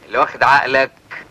اللي واخد عقلك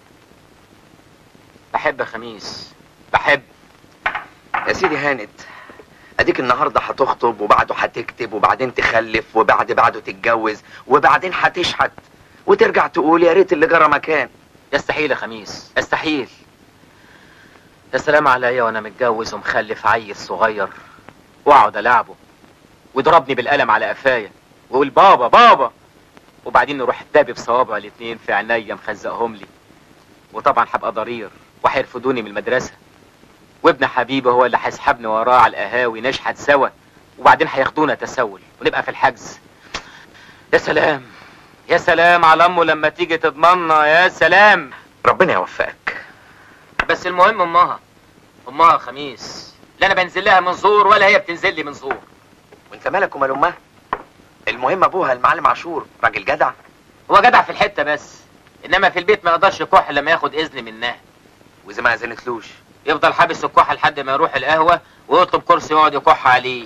بحب يا خميس بحب يا سيدي هانت اديك النهارده هتخطب وبعده هتكتب وبعدين تخلف وبعد بعده تتجوز وبعدين هتشحت وترجع تقول يا ريت اللي جرى مكان يستحيل يا خميس يستحيل يا سلام عليا وانا متجوز ومخلف عيل صغير واقعد العبه ويضربني بالقلم على قفايا ويقول بابا بابا وبعدين نروح دابب بصوابعه الاتنين في عينيا مخزقهم لي وطبعا هبقى ضرير وهيرفضوني من المدرسه وابن حبيبي هو اللي هيسحبني وراه على القهاوي نشحت سوا وبعدين هياخدونا تسول ونبقى في الحجز يا سلام يا سلام على امه لما تيجي تضمنا يا سلام ربنا يوفقك بس المهم امها امها خميس لا انا بنزل لها من زور ولا هي بتنزل لي من زور وانت مالك ومال امها المهم ابوها المعلم عاشور راجل جدع هو جدع في الحته بس انما في البيت ما يقدرش يكح لما ياخد اذن منها واذا ما اذنتلوش يفضل حابس الكحه لحد ما يروح القهوه ويطلب كرسي يقعد يكح عليه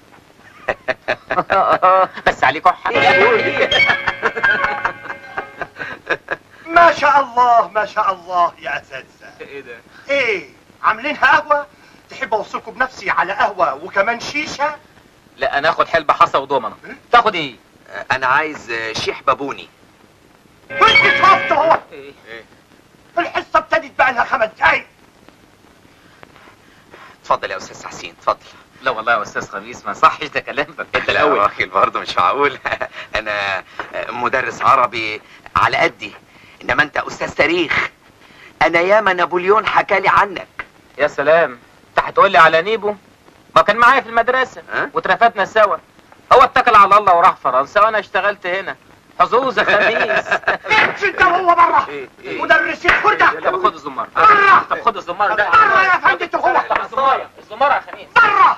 بس عليه كحه ما شاء الله ما شاء الله يا اساتذه ايه ده ايه عاملينها قهوه تحب اوصلكم بنفسي على قهوه وكمان شيشه لا انا اخد حلبة حصى وضمنه تاخد ايه انا عايز شيح بابوني وانت شفت هو ايه الحصه ابتدت بقى لها خمس دقايق اتفضل يا استاذ حسين اتفضل لا والله يا استاذ خميس ما صحش ده كلام انت لا الاول راجل برضه مش معقول انا مدرس عربي على قدي انما انت استاذ تاريخ انا ياما نابليون حكالي عنك يا سلام انت هتقول لي على نيبو ما كان معايا في المدرسه ها؟ واترفدنا سوا هو اتكل على الله وراح فرنسا وانا اشتغلت هنا حظوظ يا خميس امشي انت وهو بره إيه، إيه. مدرس الخردة طب خد الزمار بره. طب خد الزمار ده بره يا فندم انت هو طب الزمار الزمار يا خميس بره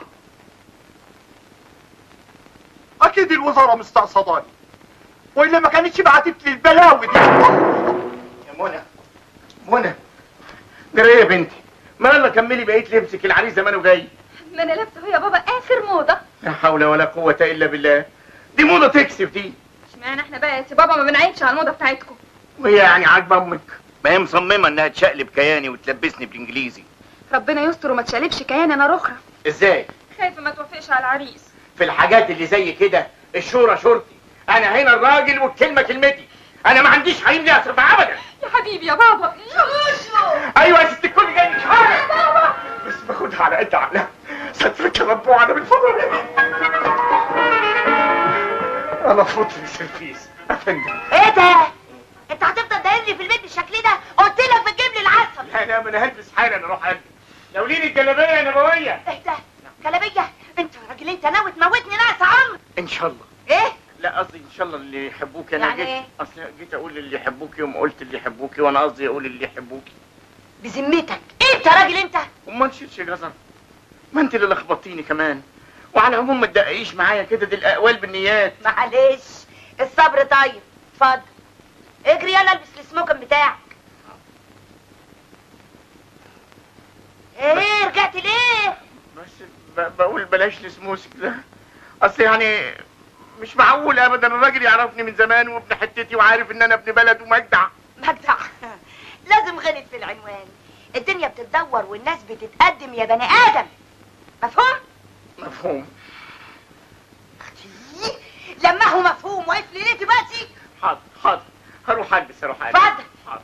اكيد الوزاره مستقصداني والا ما كانتش بعتت لي البلاوي دي يا منى منى جري يا بنتي ما يلا كملي بقيت لبسك العريس زمانه جاي ما انا لابسه اهو يا بابا اخر موضه لا حول ولا قوة الا بالله دي موضة تكسب دي اشمعنى احنا بقى يا سي بابا ما بنعيبش على الموضه بتاعتكم وهي يعني عاجبة امك ما هي مصممة انها تشقلب كياني وتلبسني بالانجليزي ربنا يستر وما تشالبش كيان انا رخرة ازاي خايفه ما توافقش على العريس في الحاجات اللي زي كده الشورى شورتي انا هنا الراجل والكلمة كلمتي انا ما عنديش حريم لي اصرف ابدا يا حبيبي يا بابا شوشو ايوه يا ست الكل جاي مش حاجة بس باخدها على قد عقلها سترك يا رب وانا بالفضل انا فوت في السرفيس افندم ايه ده؟ انت هتفضل دايرني في البيت بالشكل ده؟ قلت لك بتجيب لي العسل لا لا ما انا هلبس حالا اروح اقدم لو ليني الجلابيه يا نبويه ايه ده؟ كلابيه انت يا راجل انت ناوي تموتني ناس عمر ان شاء الله ايه؟ لا قصدي ان شاء الله اللي يحبوك انا يعني جيت إيه؟ اصل جيت اقول اللي يحبوكي وما قلت اللي يحبوكي وانا قصدي اقول اللي يحبوكي بذمتك انت يا راجل انت وما نشيلش جزر ما انت اللي لخبطتيني كمان وعلى العموم ما تدققيش معايا كده دي الاقوال بالنيات معلش الصبر طيب اتفضل اجري يلا البس السموكن بتاعك ايه رجعت ليه؟ بس ب- بقول بلاش السموسك ده اصل يعني مش معقول ابدا الراجل يعرفني من زمان وابن حتتي وعارف ان انا ابن بلد ومجدع مجدع لازم غلط في العنوان الدنيا بتتدور والناس بتتقدم يا بني ادم مفهوم؟ مفهوم لما هو مفهوم واقف لي ليه دلوقتي؟ حاضر حاضر هروح البس هروح البس اتفضل. حاضر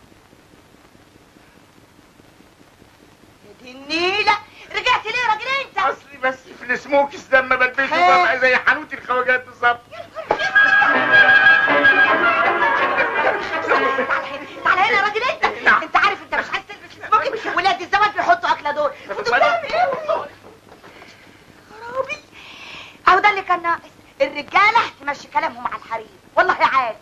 يا دي النيلة رجعت ليه يا راجل انت؟ اصلي بس في السموكس لما بلبسه ها. ببقى زي حانوت الخواجات بالظبط تعالى هنا يا راجل انت نعم. انت عارف انت مش عايز تلبس السموكي ولاد الزواج بيحطوا اكله دول انتوا بتعملوا ايه خرابي اهو ده اللي كان ناقص الرجاله تمشي كلامهم على الحريم والله عاد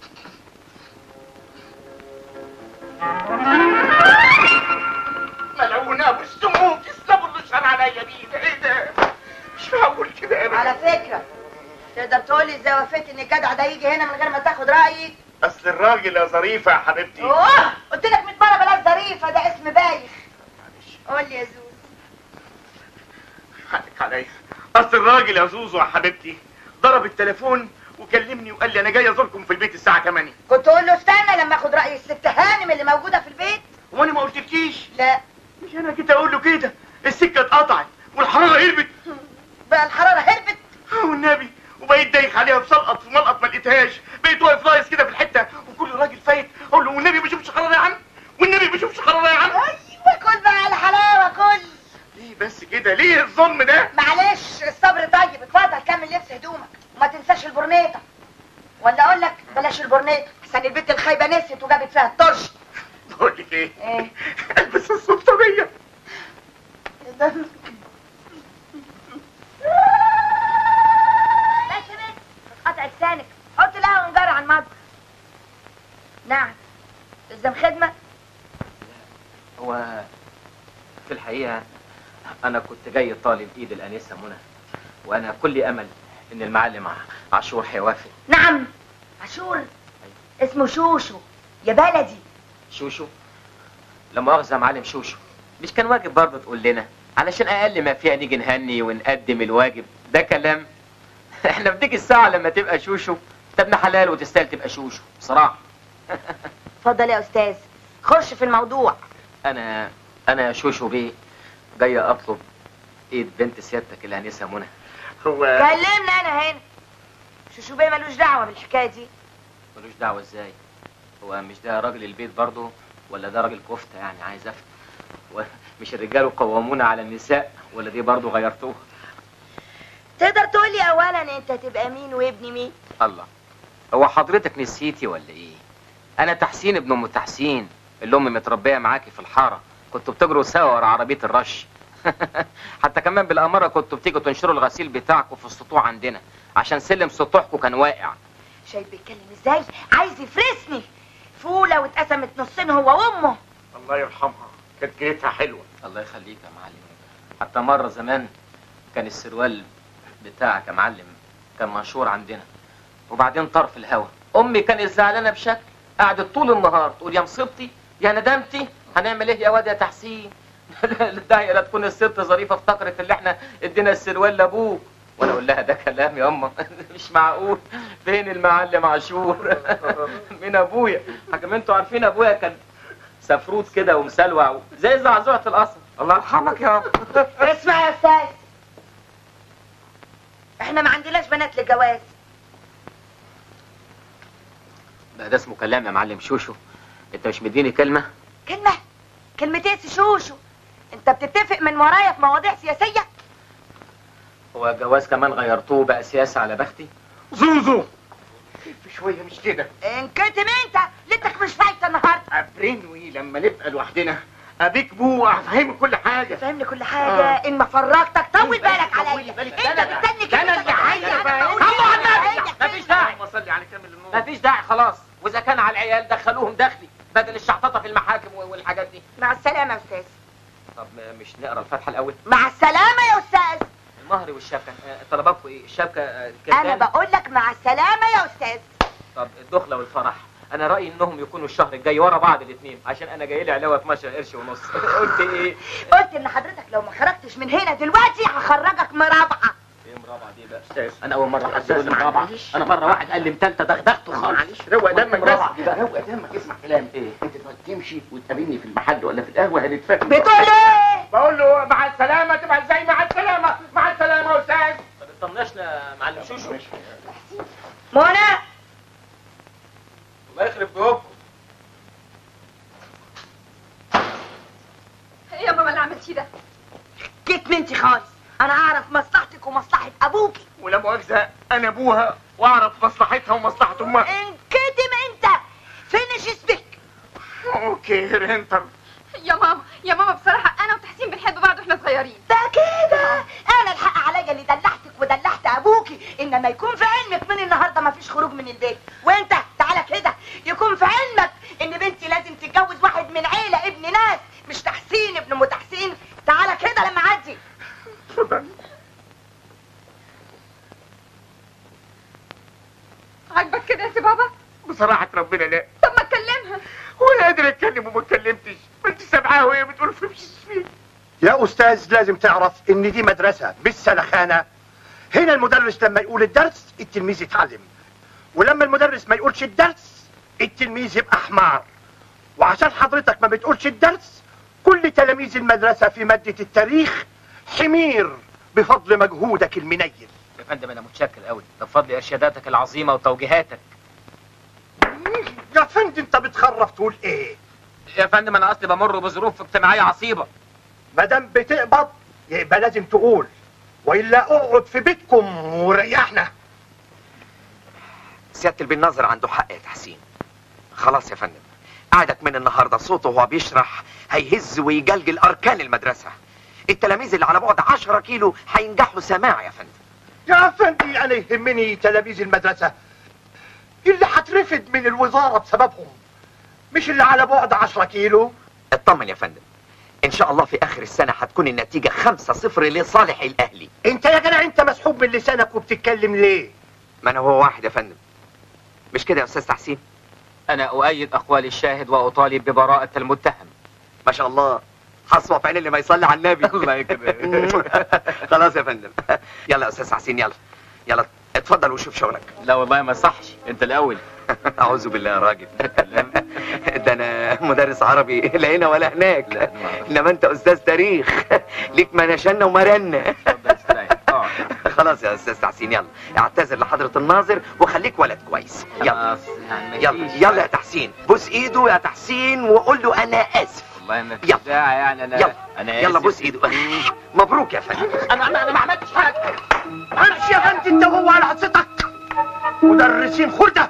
ملعونة ابو السموكس ده اللي شر عليا بيه ده ايه ده مش معقول كده ابدا على فكره تقدر تقول لي ازاي وافقت ان الجدع ده يجي هنا من غير ما تاخد رايي اصل الراجل يا ظريفه يا حبيبتي اوه قلت لك 100 مره بلاش ظريفه ده اسم بايخ قول لي يا زوز حقك عليا اصل الراجل يا زوزو يا حبيبتي ضرب التليفون وكلمني وقال لي انا جاي ازوركم في البيت الساعه 8 كنت اقول له استنى لما اخد راي رأي الست هانم اللي موجودة في البيت وانا ما قلتلكيش لا مش انا جيت اقول له كده السكه اتقطعت والحراره هربت بقى الحرارة هربت والنبي وبقيت دايخ عليها بسلقط في ملقط ما لقيتهاش بقيت واقف رايس كده في الحته وكل راجل فايت اقول له والنبي ما اشوفش حراره يا عم والنبي ما اشوفش حراره يا عم ايوه كل بقى الحلاوة كل ليه بس كده ليه الظلم ده معلش الصبر طيب اتفضل كمل لبس هدومك وما تنساش البرنيطة ولا اقول لك بلاش البرنيطة عشان البنت الخايبة نسيت وجابت فيها الطرش بقول لك ايه ايه البس السلطانيه لا سمعت قطع لسانك حط لها ونجر على المطبخ نعم تلزم خدمة هو في الحقيقة أنا كنت جاي طالب إيد الأنسة منى وأنا كل أمل إن المعلم ع- عاشور هيوافق نعم عاشور اسمه شوشو يا بلدي شوشو لا مؤاخذة يا معلم شوشو مش كان واجب برضه تقول لنا علشان أقل ما فيها نيجي نهني ونقدم الواجب ده كلام احنا في ديك الساعة لما تبقى شوشو انت ابن حلال وتستاهل تبقى شوشو بصراحة اتفضل يا استاذ خش في الموضوع أنا أنا يا شوشو بيه جاي أطلب إيد بنت سيادتك الأنسة منى هو كلمنا انا هنا شوشو بيه ملوش دعوة بالحكاية دي ملوش دعوة ازاي هو مش ده راجل البيت برضه ولا ده راجل كفتة يعني عايز افهم هو مش الرجال قوامون على النساء ولا دي برضه غيرتوها تقدر تقولي اولا انت تبقى مين وابن مين الله هو حضرتك نسيتي ولا ايه انا تحسين ابن ام تحسين اللي امي متربيه معاكي في الحاره كنتوا بتجروا سوا ورا عربيه الرش حتى كمان بالاماره كنتوا بتيجوا تنشروا الغسيل بتاعكم في السطوع عندنا عشان سلم سطوحكم كان واقع شايف بيتكلم ازاي عايز يفرسني فولة واتقسمت نصين هو وامه الله يرحمها كانت جريتها حلوه الله يخليك يا معلم حتى مرة زمان كان السروال بتاعك يا معلم كان مشهور عندنا وبعدين طار في الهوا امي كانت زعلانه بشكل قعدت طول النهار تقول يا مصيبتي يا ندمتي هنعمل ايه يا واد يا تحسين ده لا تكون الست ظريفه افتكرت اللي احنا ادينا السروال لابوك وانا اقول لها ده كلام يا اما مش معقول فين المعلم عاشور من ابويا حكم انتوا عارفين ابويا كان سفروت كده ومسلوع زي زعزوعة القصر الله يرحمك يا رب اسمع يا استاذ احنا ما عندناش بنات للجواز ده, ده اسمه كلام يا معلم شوشو انت مش مديني كلمة كلمة كلمتين شوشو انت بتتفق من ورايا في مواضيع سياسية هو الجواز كمان غيرتوه بقى سياسة على بختي زوزو خف شويه مش كده انكتم انت ليتك مش فايته النهارده ابرنوي لما نبقى لوحدنا ابيك بو افهمك كل حاجه فهمني كل حاجة ان ما فرجتك طول بالك عليا طولي بالك. انت أنا- مستني أنا اللي كلمتك عايز عليا. أفهمك. بقول الله على لك النبي. عليا. مفيش داعي اللهم صل على كامل النور مفيش داعي خلاص واذا كان على العيال دخلوهم داخلي بدل الشحططة في المحاكم والحاجات دي مع السلامة يا استاذ طب مش نقرا الفاتحة الاول مع السلامة يا استاذ المهر والشبكة آه، طلباتكم ايه الشبكة آه، انا كتان بقول لك مع السلامة يا استاذ طب الدخلة والفرح انا رأيي انهم يكونوا الشهر الجاي ورا بعض الاثنين عشان انا جاي لي علاوة 12 قرش ونص قلت ايه قلت ان حضرتك لو ما خرجتش من هنا دلوقتي هخرجك مرابعة ايه مرابعة دي بقى استاذ انا اول مرة حد أستاذ يقول لي مرابعة معلش. انا مرة واحد قال لي متلتة دغدغته خالص معلش روق دمك مرابعة بس دي بقى. روق دمك اسمع كلامي ايه انت دلوقتي تمشي وتقابلني في المحل ولا في القهوه هنتفاهم بتقول ايه بقول له مع السلامه تبقى ازاي مع السلامه مع السلامه يا استاذ طب اطنشنا يا معلم شوشو منى الله يخرب جوابكم ايه يا ماما اللي عملتيه ده جيت منتي خالص انا اعرف مصلحتك ومصلحة ابوكي ولا مؤاخذه انا ابوها واعرف مصلحتها ومصلحه امها انكتم انت فينش اسمك اوكي رينتر يا ماما يا ماما بصراحة انا وتحسين بنحب بعض واحنا صغيرين ده كده انا الحق عليا اللي دلعتك ودلعت ابوكي انما يكون في علمك من النهارده ما فيش خروج من البيت وانت تعالى كده يكون في علمك ان بنتي لازم تتجوز واحد من عيله ابن ناس مش تحسين ابن ام تحسين تعالى كده لما اعدي اتفضل عاجبك كده يا سي بابا بصراحه ربنا لا طب ما تكلمها ولا قادر اتكلم وما اتكلمتش ما انت سامعاها وهي بتقول في فيه يا استاذ لازم تعرف ان دي مدرسة مش سلخانة هنا المدرس لما يقول الدرس التلميذ يتعلم ولما المدرس ما يقولش الدرس التلميذ يبقى حمار وعشان حضرتك ما بتقولش الدرس كل تلاميذ المدرسة في مادة التاريخ حمير بفضل مجهودك المنيل يا فندم انا متشكر قوي ده بفضل ارشاداتك العظيمه وتوجيهاتك يا فندم انت بتخرف تقول ايه يا فندم انا اصلي بمر بظروف اجتماعيه عصيبه ما دام بتقبض يبقى لازم تقول والا اقعد في بيتكم وريحنا سيادة البن ناظر عنده حق يا تحسين خلاص يا فندم قعدك من النهارده صوته وهو بيشرح هيهز ويجلجل اركان المدرسه التلاميذ اللي على بعد 10 كيلو هينجحوا سماع يا فندم يا فندي انا يهمني تلاميذ المدرسة اللي هترفد من الوزارة بسببهم مش اللي على بعد 10 كيلو اطمن يا فندم ان شاء الله في اخر السنه هتكون النتيجه 5-0 لصالح الاهلي انت يا جدع انت مسحوب من لسانك وبتتكلم ليه ما انا هو واحد يا فندم مش كده يا استاذ تحسين انا اؤيد اقوال الشاهد واطالب ببراءه المتهم ما شاء الله حصوة في عين اللي ما يصلي على النبي الله يكرمك خلاص يا فندم يلا يا استاذ تحسين يلا يلا اتفضل وشوف شغلك لا والله ما صحش انت الاول اعوذ بالله يا راجل ده انا مدرس عربي لا هنا ولا هناك انما انت استاذ تاريخ ليك منشنا ومرنا اتفضل استريح اقعد. خلاص يا استاذ تحسين يلا اعتذر لحضرة الناظر وخليك ولد كويس يلا خلاص، يعني يلا مفيش يلا يا تحسين بوس ايده يا تحسين وقول له انا اسف والله ما في يلا. داعي يعني انا يلا انا يلا آسف. بوس ايده مبروك يا فندم انا انا أنا ما عملتش حاجه امشي يا فندي انت وهو على حصتك مدرسين خردة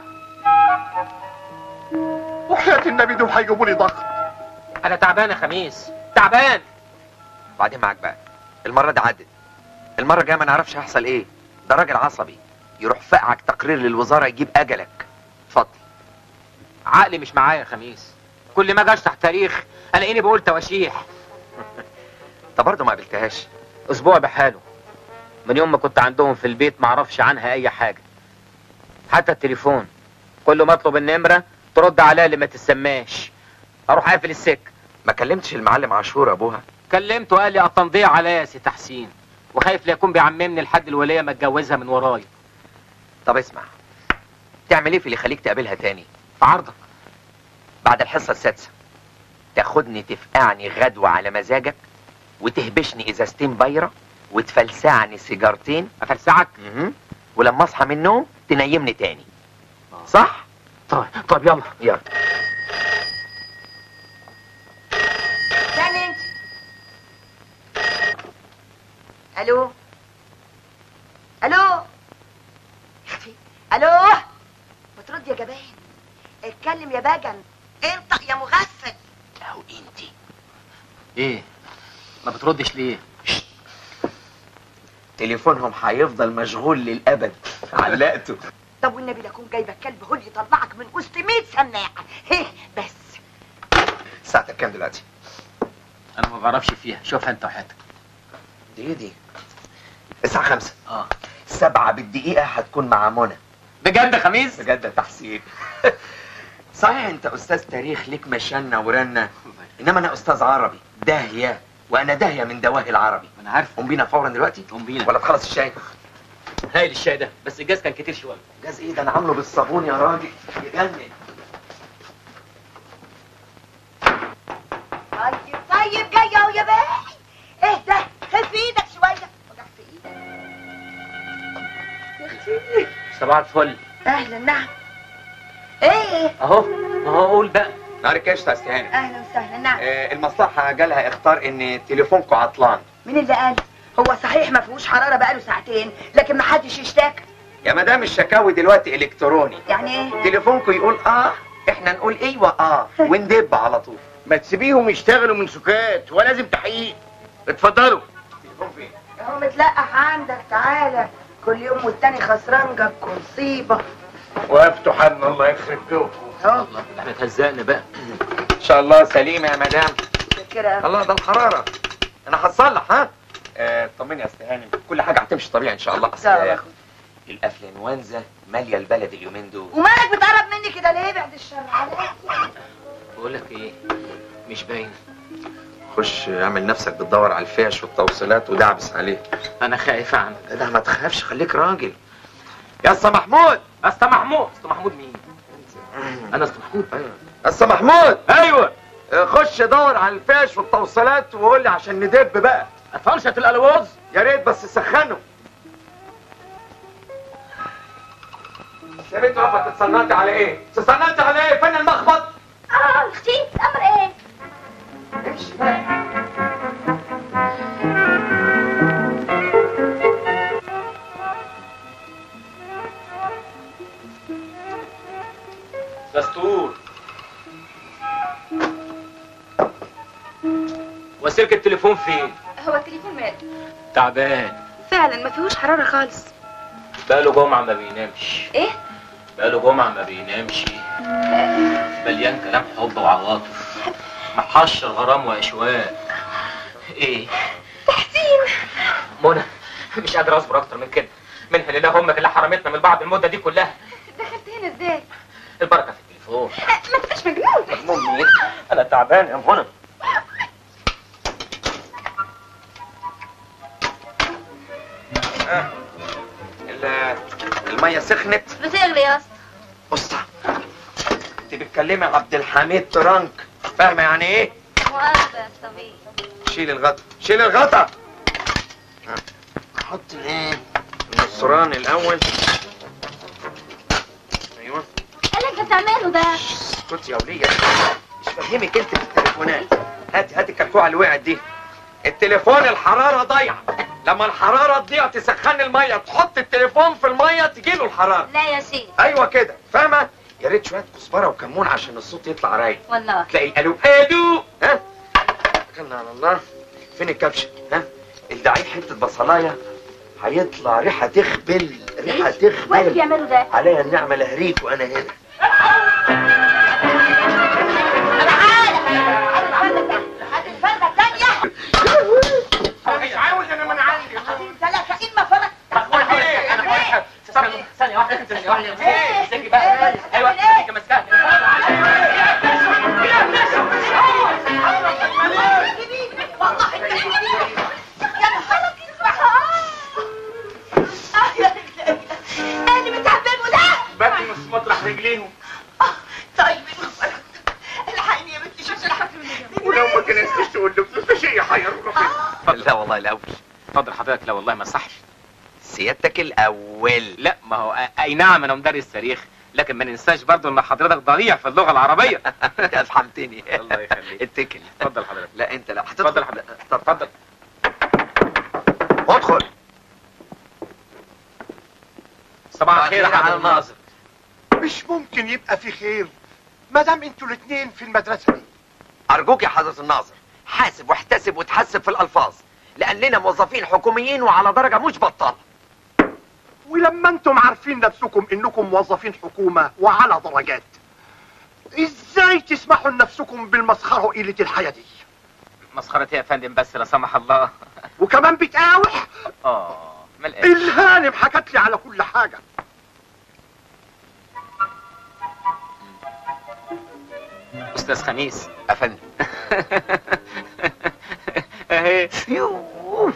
وحياة النبي دول هيجيبوا لي ضغط انا تعبان يا خميس تعبان بعدين معاك بقى المرة دي عدت المرة الجاية ما نعرفش هيحصل ايه ده راجل عصبي يروح فقعك تقرير للوزارة يجيب اجلك اتفضل عقلي مش معايا يا خميس كل ما اجي اشرح تاريخ الاقيني بقول تواشيح انت برضه ما قابلتهاش اسبوع بحاله من يوم ما كنت عندهم في البيت ما اعرفش عنها اي حاجه حتى التليفون كل ما اطلب النمره ترد عليا اللي ما تسماش اروح اقفل السكه ما كلمتش المعلم عاشور ابوها كلمته قال لي التنضيع عليا يا سي تحسين وخايف لا يكون بيعممني لحد الوليه ما اتجوزها من ورايا طب اسمع تعمل ايه في اللي يخليك تقابلها تاني في عرضك بعد الحصة السادسة تاخدني تفقعني غدوة على مزاجك وتهبشني ازازتين بيرة وتفلسعني سيجارتين افلسعك مهم. ولما اصحى من النوم تنيمني تاني صح؟ طيب طيب يلا يلا استنى انت الو الو اختي الو ما ترد يا جبان اتكلم يا بجن انطق يا مغفل اهو انتي ايه ما بتردش ليه تليفونهم هيفضل مشغول للابد علقته طب والنبي لا اكون جايبه كلب هول يطلعك من وسط 100 سماعه هيه بس ساعتك كام دلوقتي؟ انا ما بعرفش فيها شوفها انت وحياتك دي دي الساعة خمسة اه سبعة بالدقيقة هتكون مع منى بجد يا خميس بجد يا تحسين صحيح انت استاذ تاريخ ليك مشانة ورنة انما انا استاذ عربي داهية وانا داهية من دواهي العربي انا عارف قوم بينا فورا دلوقتي قوم بينا. ولا تخلص الشاي هايل الشاي ده بس الجاز كان كتير شويه جاز ايه ده انا عامله بالصابون يا راجل يجنن طيب طيب جايه اهو يا باي اهدى خف ايدك شويه وجع في ايدك يا اختي صباح الفل اهلا نعم ايه اهو اهو قول بقى نهار الكشف يا استهاني اهلا وسهلا نعم آه المصلحة جالها اختار ان تليفونكم عطلان مين اللي قال هو صحيح ما فيهوش حراره بقاله ساعتين لكن ما حدش اشتكى يا مدام الشكاوي دلوقتي الكتروني يعني ايه تليفونكم يقول اه احنا نقول ايوه اه وندب على طول ما تسيبيهم يشتغلوا من سكات ولازم تحقيق اتفضلوا تليفون فين هو متلقح عندك تعالى كل يوم والتاني خسران جابكم مصيبه وقفتوا حالنا الله يخرب بيوتكم اهو احنا اتهزقنا بقى ان شاء الله سليمة يا مدام كده الله ده الحرارة انا هتصلح ها آه، طمني يا استهاني كل حاجة هتمشي طبيعي ان شاء الله اصل يلا يا أخوي. الافلانوانزا مالية البلد اليومين دول ومالك بتقرب مني كده ليه بعد الشر عليك بقول لك ايه مش باين خش اعمل نفسك بتدور على الفيش والتوصيلات ودعبس عليه انا خايف عنك ده ما تخافش خليك راجل يا اسطى محمود اسطى محمود اسطى محمود مين انا اسطى محمود ايوه بس محمود ايوه خش دور على الفاش والتوصيلات وقول لي عشان ندب بقى فرشة الالوز يا ريت بس سخنوا يا بنت واقفه تتصنطي على ايه؟ تتصنطي على ايه؟ فين المخبط؟ اه اختي امر ايه امشي بقى دستور وسلك التليفون فين هو التليفون مال تعبان فعلا ما فيهوش حراره خالص بقاله جمعة ما بينامش ايه بقاله جمعة ما بينامش مليان كلام حب وعواطف محشر غرام واشواق ايه تحسين منى مش قادر اصبر اكتر من كده منها لله امك اللي حرمتنا من بعض المده دي كلها دخلت هنا ازاي البركه في التليفون آه، ما تبقاش مجنون مؤمن انا تعبان يا منى ال- الميه سخنت بتغلي يا اسطى اسطى انت بتكلمي عبد الحميد ترانك فاهمه يعني ايه؟ مؤاخذة يا صبي شيل الغطا شيل الغطا حط الايه النصران الاول ايوه ايه اللي انت بتعمله ده اسكت يا وليه مش فاهمك انت في التليفونات هاتي هاتي الكلكوعه اللي وقعت دي التليفون الحراره ضايعه لما الحراره تضيع تسخن الميه تحط التليفون في الميه تجيله الحراره لا يا شيخ ايوه كده فاهمه يا ريت شويه كزبره وكمون عشان الصوت يطلع رايق والله تلاقي الالو الو ها توكلنا على الله فين الكبشه ها الدعيل حته بصلايه هيطلع ريحه تخبل ريحه وايه اللي تخبل بيعملوا ده عليا النعمه لهريك وانا هنا هات الفرده الثانيه مش عاوز انا من عندي انت لا كأن ما فرق ثانية واحدة ثانية واحدة امسكي بقى ايوه امسكي ماسكاها والله انت يا نهار ايه اللي بتعمله ده؟ بدي مش مطرح رجليهم آه، طيب الحقني يا بنتي شوف ولو ما كنستش تقول له فلوس شيء يحير رفيق لا والله الاول اتفضل حضرتك لا والله ما صحش سيادتك الاول لا ما هو اي نعم انا مدرس تاريخ لكن ما ننساش برضو ان حضرتك ضريع في اللغه العربيه افهمتني الله يخليك. اتكل اتفضل حضرتك لا انت لا هتدخل اتفضل حضرتك اتفضل ادخل صباح الخير يا حضرة الناظر مش ممكن يبقى في خير ما دام انتوا الاثنين في المدرسه دي ارجوك يا حضره الناظر حاسب واحتسب وتحسب في الالفاظ لاننا موظفين حكوميين وعلى درجه مش بطاله ولما انتم عارفين نفسكم انكم موظفين حكومه وعلى درجات ازاي تسمحوا لنفسكم بالمسخره وقله الحياه دي مسخرة إيه يا فندم بس لا سمح الله وكمان بتقاوح اه ما لقيتش الهانم حكت لي على كل حاجه استاذ خميس افندم اهي يوه.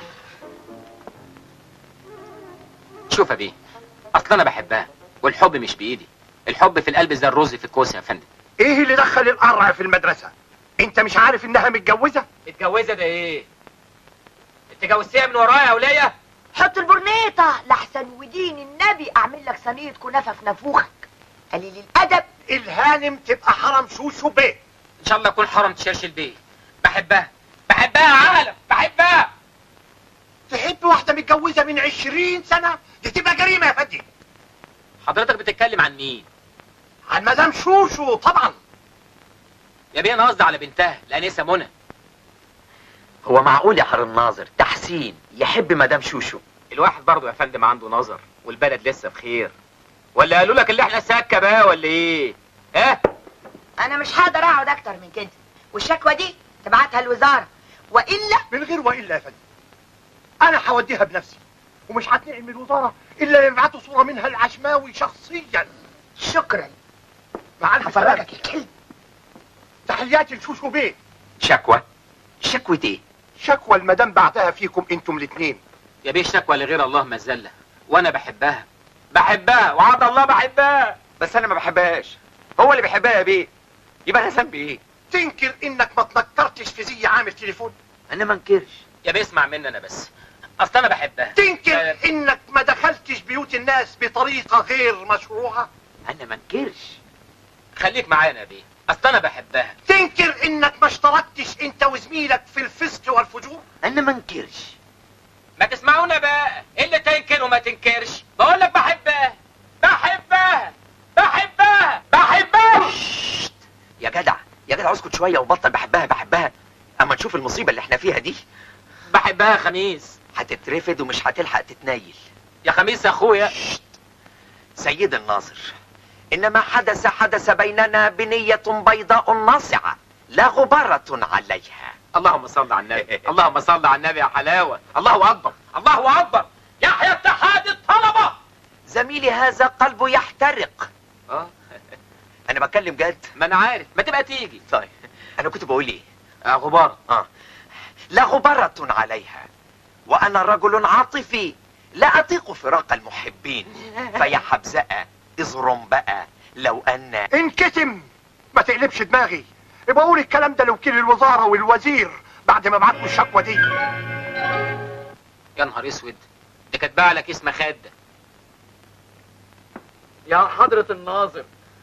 شوف يا بيه اصل انا بحبها والحب مش بايدي الحب في القلب زي الرز في الكوسه يا فندم ايه اللي دخل القرع في المدرسه انت مش عارف انها متجوزه متجوزه ده ايه انت جوزتيها من ورايا يا وليه حط البرنيطه لحسن ودين النبي اعمل لك صينيه كنافه في نافوخك قليل الادب الهانم تبقى حرم شوشو بيه ان شاء الله اكون حرم تشرشل بيه بحبها بحبها يا عالم بحبها تحب واحده متجوزه من عشرين سنه دي تبقى جريمه يا فندم حضرتك بتتكلم عن مين عن مدام شوشو طبعا يا بيه انا قصدي على بنتها الانسه منى هو معقول يا حر الناظر تحسين يحب مدام شوشو الواحد برضه يا فندم عنده نظر والبلد لسه بخير ولا قالوا لك اللي احنا سكه بقى ولا ايه ها انا مش هقدر اقعد اكتر من كده والشكوى دي تبعتها الوزاره والا من غير والا يا فندم انا هوديها بنفسي ومش هتنقل من الوزاره الا لما يبعتوا صوره منها العشماوي شخصيا شكرا مع الف هفرجك سلامه الكلب تحياتي لشوشو بيه شكوى شكوى ايه شكوى المدام بعتها فيكم انتم الاثنين يا بيه شكوى لغير الله مذله وانا بحبها بحبها وعد الله بحبها بس انا ما بحبهاش هو اللي بيحبها يا بيه يبقى انا ذنبي ايه تنكر انك ما تنكرتش في زي عامل تليفون انا ما انكرش يا بيسمع مني انا بس اصل انا بحبها تنكر آه، انك ما دخلتش بيوت الناس بطريقة غير مشروعة انا ما انكرش خليك معانا يا بيه اصل انا بحبها تنكر انك ما اشتركتش انت وزميلك في الفسق والفجور انا ما انكرش ما تسمعونا بقى إيه اللي تنكر وما تنكرش بقول لك بحبها بحبها بحبها بحبها شت. يا جدع يا جدع اسكت شويه وبطل بحبها بحبها اما نشوف المصيبه اللي احنا فيها دي بحبها يا خميس هتترفد ومش هتلحق تتنيل يا خميس يا اخويا سيد الناظر انما حدث حدث بيننا بنيه بيضاء ناصعه لا غباره عليها اللهم صل على النبي اللهم صل على النبي يا حلاوه الله اكبر الله اكبر يحيى اتحاد الطلبه زميلي هذا قلبه يحترق اه انا بتكلم جد ما انا عارف ما تبقى تيجي طيب انا كنت بقول ايه آه غبار اه لا غبرة عليها وانا رجل عاطفي لا اطيق فراق المحبين فيا حبزقة اظرم بقى لو ان انكتم ما تقلبش دماغي يبقى قول الكلام ده لوكيل الوزارة والوزير بعد ما بعتوا الشكوى دي يا نهار اسود دي كاتبه لك اسم خده يا حضرة الناظر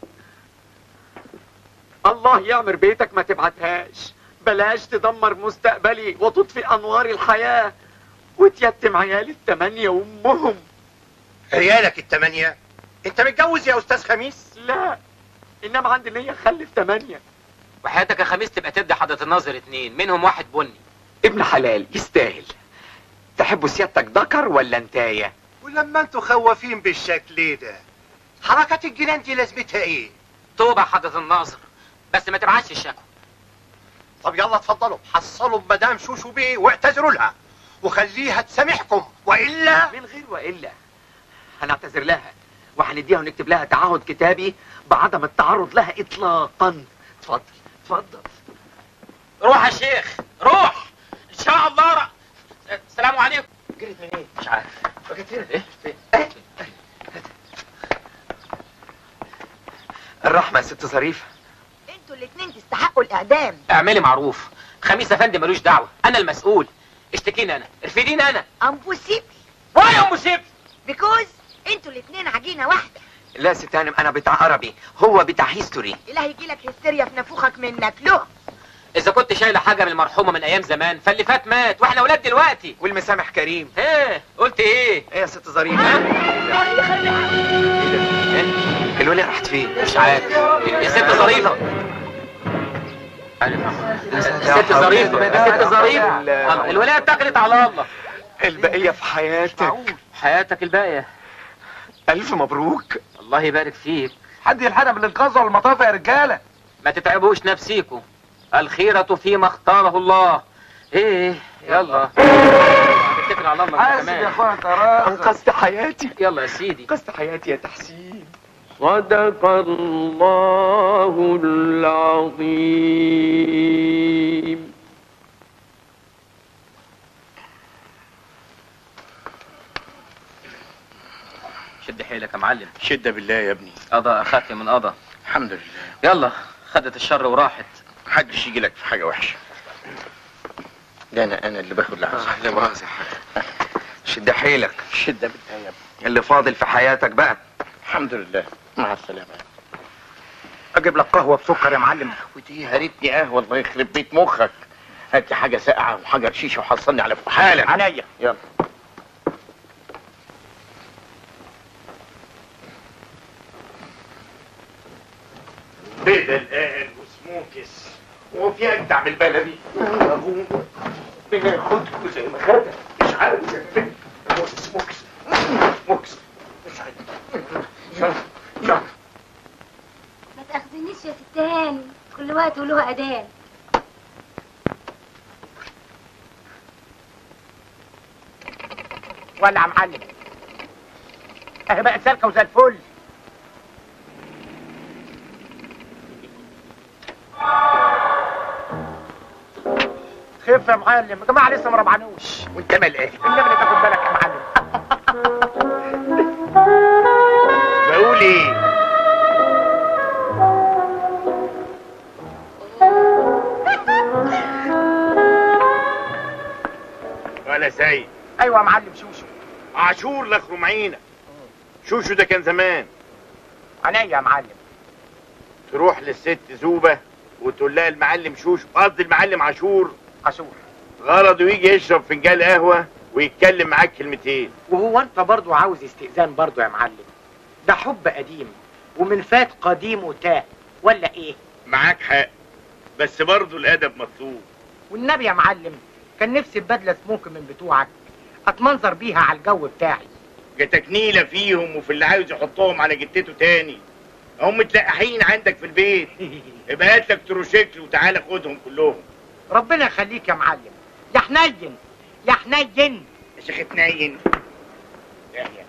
الله يعمر بيتك ما تبعتهاش بلاش تدمر مستقبلي وتطفي انوار الحياة وتيتم عيالي التمانية وامهم عيالك التمانية انت متجوز يا استاذ خميس لا انما عندي نية اخلف تمانية وحياتك يا خميس تبقى تدي حضرة الناظر اتنين منهم واحد بني ابن حلال يستاهل تحب سيادتك ذكر ولا انتايه ولما انتوا خوافين بالشكل ده حركات الجنان دي لازمتها ايه توبة يا حضرة الناظر بس ما تبعتش الشكوى طب يلا اتفضلوا حصلوا بمدام شوشو بيه واعتذروا لها وخليها تسامحكم والا من غير والا هنعتذر لها وهنديها ونكتب لها تعهد كتابي بعدم التعرض لها اطلاقا اتفضل اتفضل روح يا شيخ روح ان شاء الله ر... السلام عليكم جريت منين مش عارف ايه فين؟ الرحمة يا ست ظريفة انتوا الاتنين تستحقوا الاعدام اعملي معروف خميس افندي ملوش دعوه انا المسؤول اشتكيني انا ارفديني انا امبوسيبل واي يا ام شيب بيكوز انتوا الاتنين عجينه واحده لا يا ست هانم انا بتاع عربي هو بتاع هيستوري اله يجي لك هستيريا في نافوخك منك له اذا كنت شايله حاجه من المرحومه من ايام زمان فاللي فات مات واحنا اولاد دلوقتي والمسامح كريم ايه قلت ايه ايه يا ست ظريفة ايه ده الولية راحت فين مش عارف يا ست ظريفه يا ست ظريفه يا ست ظريفه الولايه اتكلت على الله البقية في حياتك حياتك الباقيه الف مبروك الله يبارك فيك حد يلحقنا بالانقاذ والمطاف يا رجاله ما تتعبوش نفسيكم الخيرة فيما اختاره الله ايه يلا اتكل على الله حاسب يا كمان اخويا ترى انقذت حياتي يلا يا سيدي انقذت حياتي يا تحسين صدق الله العظيم شد حيلك يا معلم شدة بالله يا ابني قضى اخف من قضى الحمد لله يلا خدت الشر وراحت محدش يجي لك في حاجة وحشة ده انا انا اللي باخد لحظة لا مؤاخذة شد حيلك شدة بالله يا ابني اللي فاضل في حياتك بقى الحمد لله مع السلامة اجيب لك قهوه بسكر يا معلم ودي يا ريتني قهوة الله يخرب بيت مخك هات لي حاجة ساقعة وحجر شيشة وحصلني على فوق حالا عينيا يلا بدل قال وسموكس وفي اجدع من البلدي بناخدكوا زي ما خدها مش عارف يا فين سموكس سموكس مش عارف يلا يلا ما تاخذنيش يا ست هاني كل وقت وله اذان ولع يا معلم اهي بقت سالكه وزي الفل خف يا معلم يا جماعه لسه ما ربعنوش وانت مال ايه النبي اللي تاخد بالك يا معلم بقول ايه ولا سيد ايوه يا معلم شوشو عاشور لخرم عينك شوشو ده كان زمان عينيا يا معلم تروح للست زوبة وتقول لها المعلم شوشو قصدي المعلم عاشور عاشور غرضه يجي يشرب فنجان قهوة ويتكلم معاك كلمتين وهو انت برضو عاوز استئذان برضو يا معلم ده حب قديم ومن فات قديم وتاه ولا ايه معاك حق بس برضه الأدب مطلوب والنبي يا معلم كان نفسي ببدله سموك من بتوعك اتمنظر بيها على الجو بتاعي جاتك نيلة فيهم وفي اللي عاوز يحطهم على جتته تاني هم متلقحين عندك في البيت ابقى هات لك تروشيكل وتعالى خدهم كلهم ربنا يخليك يا معلم يا حنين يا حنين يا شيخ تنين يحيى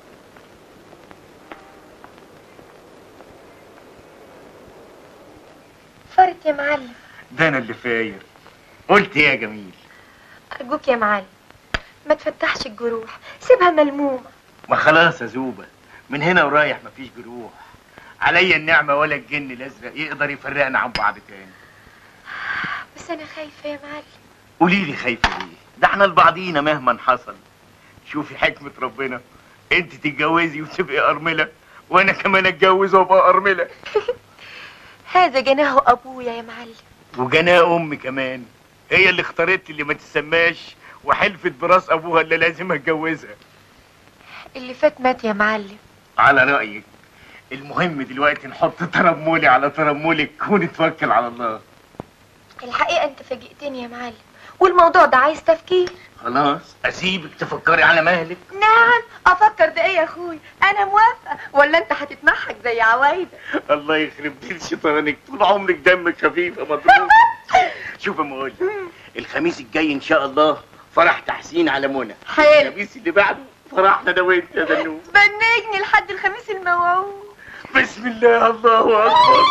فرت يا معلم ده انا اللي فاير قلت ايه يا جميل أرجوك يا معلم ما تفتحش الجروح سيبها ملمومة ما خلاص يا زوبة من هنا ورايح مفيش جروح عليا النعمة ولا الجن الازرق يقدر يفرقنا عن بعض تاني بس أنا خايفة يا معلم قولي لي خايفة ليه ده احنا لبعضينا مهما حصل شوفي حكمة ربنا انت تتجوزي وتبقي ارملة وانا كمان اتجوز وابقى ارملة هذا جناه أبويا يا معلم وجناه امي كمان هي اللي اختارت اللي ما تسماش وحلفت براس ابوها اللي لازم اتجوزها اللي فات مات يا معلم على رأيك المهم دلوقتي نحط ترمولي على ترمولك ونتوكل على الله الحقيقة أنت فاجئتني يا معلم والموضوع ده عايز تفكير خلاص اسيبك تفكري على مهلك نعم أفكر ده إيه يا أخوي أنا موافقة ولا أنت هتتمحك زي عوايدة الله يخرب بيت شيطانك طول عمرك دمك خفيف يا مطلوب شوف يا مقول الخميس الجاي ان شاء الله فرح تحسين على منى حلو الخميس اللي بعده فرحنا انا وانت يا دنوب بنجني لحد الخميس الموعود بسم الله الله اكبر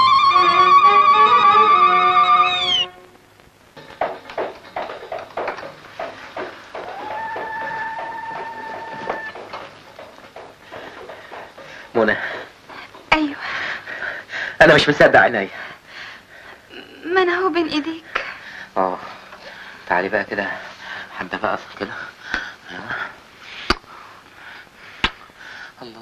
منى أيوة انا مش مصدق عينيا ما أنا هو بين إيديك اه تعالي بقى كده حبه بقى اقف كده أيوة. الله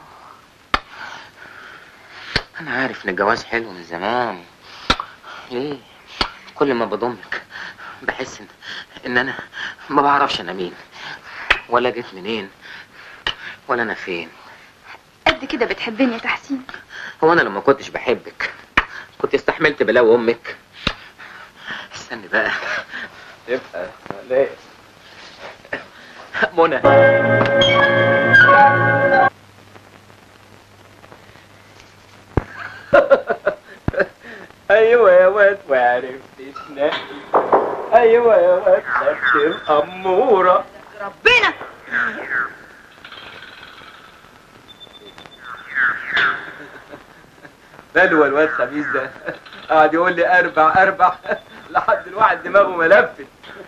انا عارف ان الجواز حلو من زمان ليه كل ما بضمك بحس ان ان انا ما بعرفش انا مين ولا جيت منين ولا انا فين قد كده بتحبني يا تحسين هو انا لما كنتش بحبك كنت استحملت بلاوي امك استني بقى يبقى ليه منى ايوه يا واد وعرفت تنقي ايوه يا واد خدت الاموره ربنا بلوى الواد خميس ده قاعد يقول لي اربع اربع لحد الواحد دماغه ملفت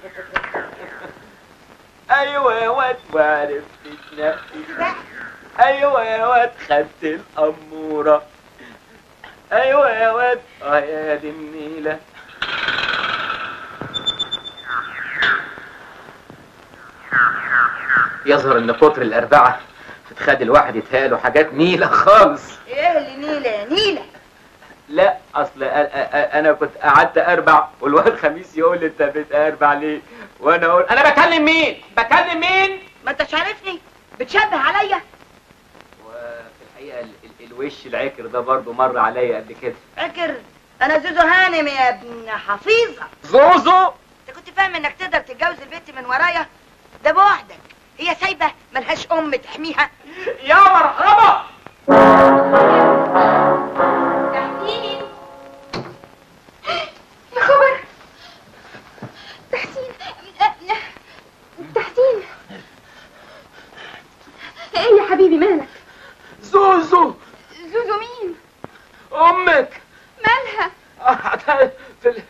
ايوه يا واد وعرفت تنقي ايوه يا واد خدت الاموره ايوه يا واد اه يا دي النيله يظهر ان كتر الاربعه بتخلي الواحد يتهيأله حاجات نيله خالص ايه اللي نيلة يا نيلة لا اصل أ- أ- انا كنت قعدت اربع والواد خميس يقول لي انت بتاربع ليه وانا اقول انا بكلم مين بكلم مين ما انتش عارفني بتشبه عليا وفي الحقيقه ال- ال- الوش العكر ده برضه مر عليا قبل كده فاكر انا زوزو هانم يا ابن حفيظة زوزو انت كنت فاهم انك تقدر تتجوز البنت من ورايا ده بوحدك هي سايبة ملهاش ام تحميها يا مرحبا تحسين يا خبر تحسين تحسين ايه يا حبيبي مالك زوزو زوزو مين امك مالها في ال...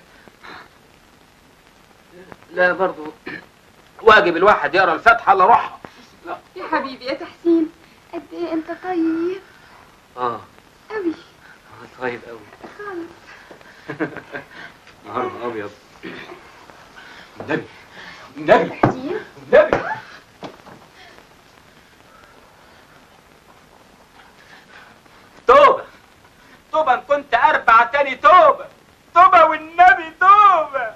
لا برضه واجب الواحد يقرا الفاتحه الا روحها يا حبيبي يا تحسين قد ايه انت طيب اه قوي طيب قوي خالص نهار ابيض قدامي النبي النبي توبة توبة إن كنت أربع تاني توبة توبة والنبي توبة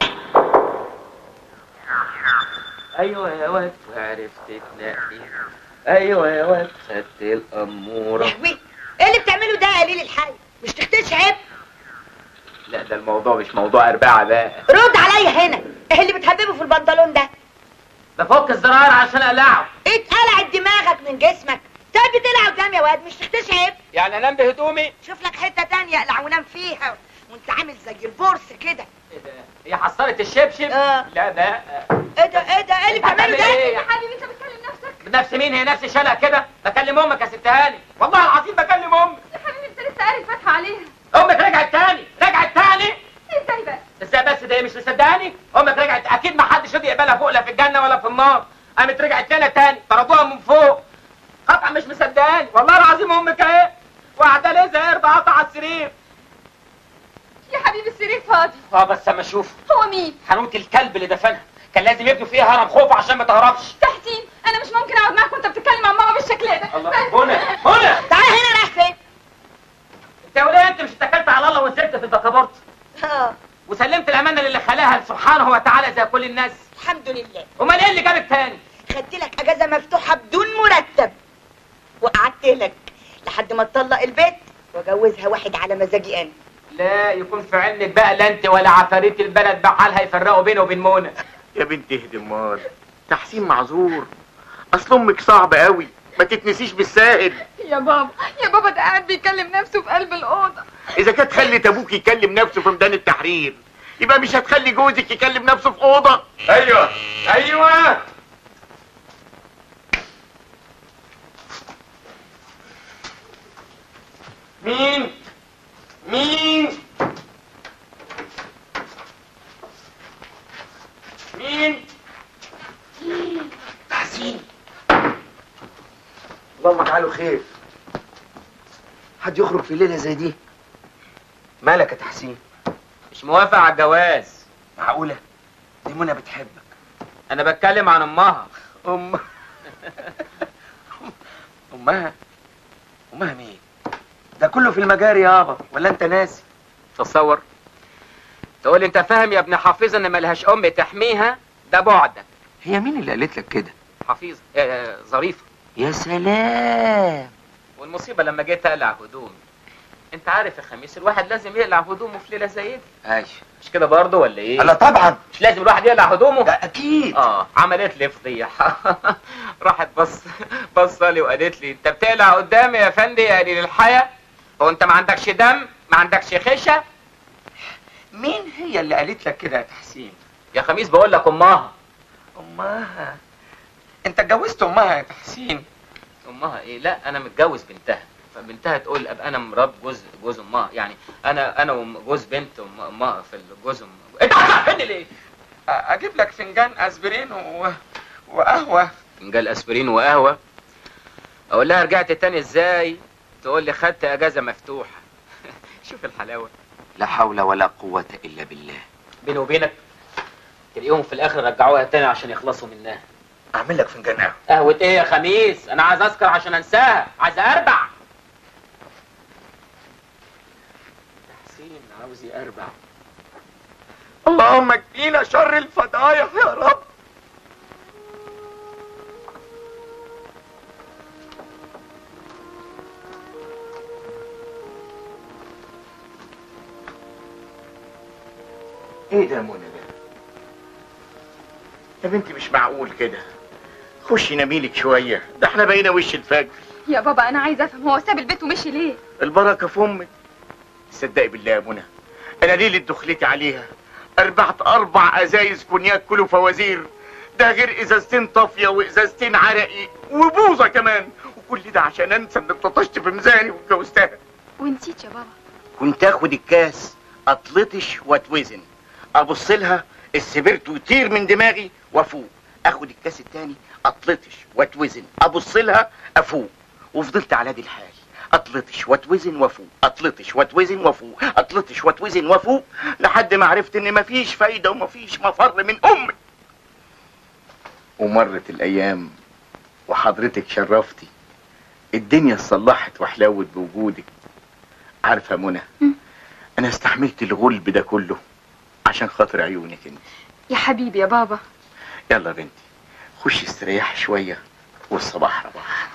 أيوة يا واد وعرفت تنقي أيوة يا واد خدت الأمورة لهوي ايه اللي بتعمله ده يا قليل الحي مش تختش عيب لا ده الموضوع مش موضوع أربعة بقى رد عليا هنا ايه اللي بتهببه في البنطلون ده بفك الزرار عشان أقلعه اتقلعت دماغك من جسمك طب بتقلع قدام يا واد مش تختش عيب يعني أنام بهدومي شوف لك حته تانية اقلع ونام فيها وانت عامل زي البورس كده إيه ده؟ هي حصلت الشبشب؟ آه. لا لا ايه ده ايه ده ايه اللي بتعمله ده إيه؟ يا حبيبي انت بتكلم نفسك نفس مين هي نفس شلق كده بكلم امك يا ست هاني والله العظيم بكلم امك يا حبيبي انت لسه قاري الفاتحه عليها امك رجعت تاني رجعت تاني ازاي بس ازاي بس ده هي مش مصدقاني امك رجعت اكيد ما حدش راضي يقبلها فوق لا في الجنه ولا في النار قامت رجعت لنا تاني طردوها من فوق قطع مش مصدقاني والله العظيم امك اهي وقاعده ليه زي قرد قطع على السرير يا حبيبي السرير فاضي اه بس اما اشوف هو مين حنوت الكلب اللي دفنها كان لازم يبنوا فيها هرم خوف عشان ما تهربش تحسين انا مش ممكن اقعد معاك وانت بتتكلم عن ماما بالشكل ده الله بس. هنا هنا تعالى هنا رايح فين انت يا وليه انت مش اتكلت على الله ونزلت في البكابورت اه وسلمت الامانه للي خلاها سبحانه وتعالى زي كل الناس الحمد لله امال ايه اللي جابك تاني خدت لك اجازه مفتوحه بدون مرتب وقعدت لك لحد ما تطلق البيت واجوزها واحد على مزاجي انا لا يكون في علمك بقى لا انت ولا عفاريت البلد بحالها يفرقوا بينه وبين منى يا بنت اهدي امال تحسين معذور اصل امك صعبه قوي ما تتنسيش بالساهل يا بابا يا بابا ده قاعد بيكلم نفسه في قلب الاوضه اذا كانت خلت ابوك يكلم نفسه في ميدان التحرير يبقى مش هتخلي جوزك يكلم نفسه في اوضه ايوه ايوه مين مين مين تحسين اللهم اجعله خير حد يخرج في ليله زي دي مالك يا تحسين مش موافق على الجواز معقوله دي منى بتحبك انا بتكلم عن امها ام امها امها مين ده كله في المجاري يابا ولا انت ناسي تصور تقول انت فاهم يا ابن حفيظه ان ملهاش ام تحميها ده بعدك هي مين اللي قالت لك كده حفيظه آه ظريفه يا سلام والمصيبه لما جيت اقلع هدومي انت عارف يا خميس الواحد لازم يقلع هدومه في ليله زي دي ايش مش كده برضه ولا ايه لا طبعا مش لازم الواحد يقلع هدومه ده اكيد اه عملت لي فضيحه راحت بص بص لي وقالت لي انت بتقلع قدامي يا فندي يا قليل الحياه هو انت ما عندكش دم ما عندكش خشه مين هي اللي قالت لك كده يا تحسين يا خميس بقول لك امها امها انت اتجوزت امها يا تحسين امها ايه لا انا متجوز بنتها فبنتها تقول ابقى انا مرات جوز جوز امها يعني انا انا وجوز بنت أم- امها في الجوز ام انت هتعرفني ليه اجيب لك فنجان اسبرين و... وقهوه فنجان اسبرين وقهوه اقول لها رجعت تاني ازاي تقول لي خدت اجازه مفتوحه شوف الحلاوه لا حول ولا قوه الا بالله بيني وبينك تلاقيهم في الاخر رجعوها تاني عشان يخلصوا منها اعمل لك فنجان قهوه قهوة ايه يا خميس انا عايز اسكر عشان انساها عايز اربع تحسين عاوز يربع اللهم اكفينا شر الفضايح يا رب ايه ده يا منى ده يا بنتي مش معقول كده خشي نميلك شويه ده احنا بقينا وش الفجر يا بابا انا عايزه افهم هو ساب البيت ومشي ليه البركه في امك صدقي بالله يا منى انا ليله دخلتي عليها اربعت اربع ازايز كونياك كله فوازير ده غير ازازتين طافيه وازازتين عرقي وبوظه كمان وكل ده عشان انسى انك ططشت في ميزاني واتجوزتها ونسيت يا بابا كنت اخد الكاس اطلطش واتوزن ابص لها السبرت يطير من دماغي وافوق اخد الكاس التاني اطلطش واتوزن ابص لها افوق وفضلت على دي الحال اطلطش واتوزن وافوق اطلطش واتوزن وافوق اطلطش واتوزن وافوق لحد ما عرفت ان مفيش فايده ومفيش مفر من امي ومرت الايام وحضرتك شرفتي الدنيا اتصلحت وحلاوت بوجودك عارفه يا منى انا استحملت الغلب ده كله عشان خاطر عيونك انت يا حبيبي يا بابا يلا يا بنتي خشي استريحي شويه والصباح رباح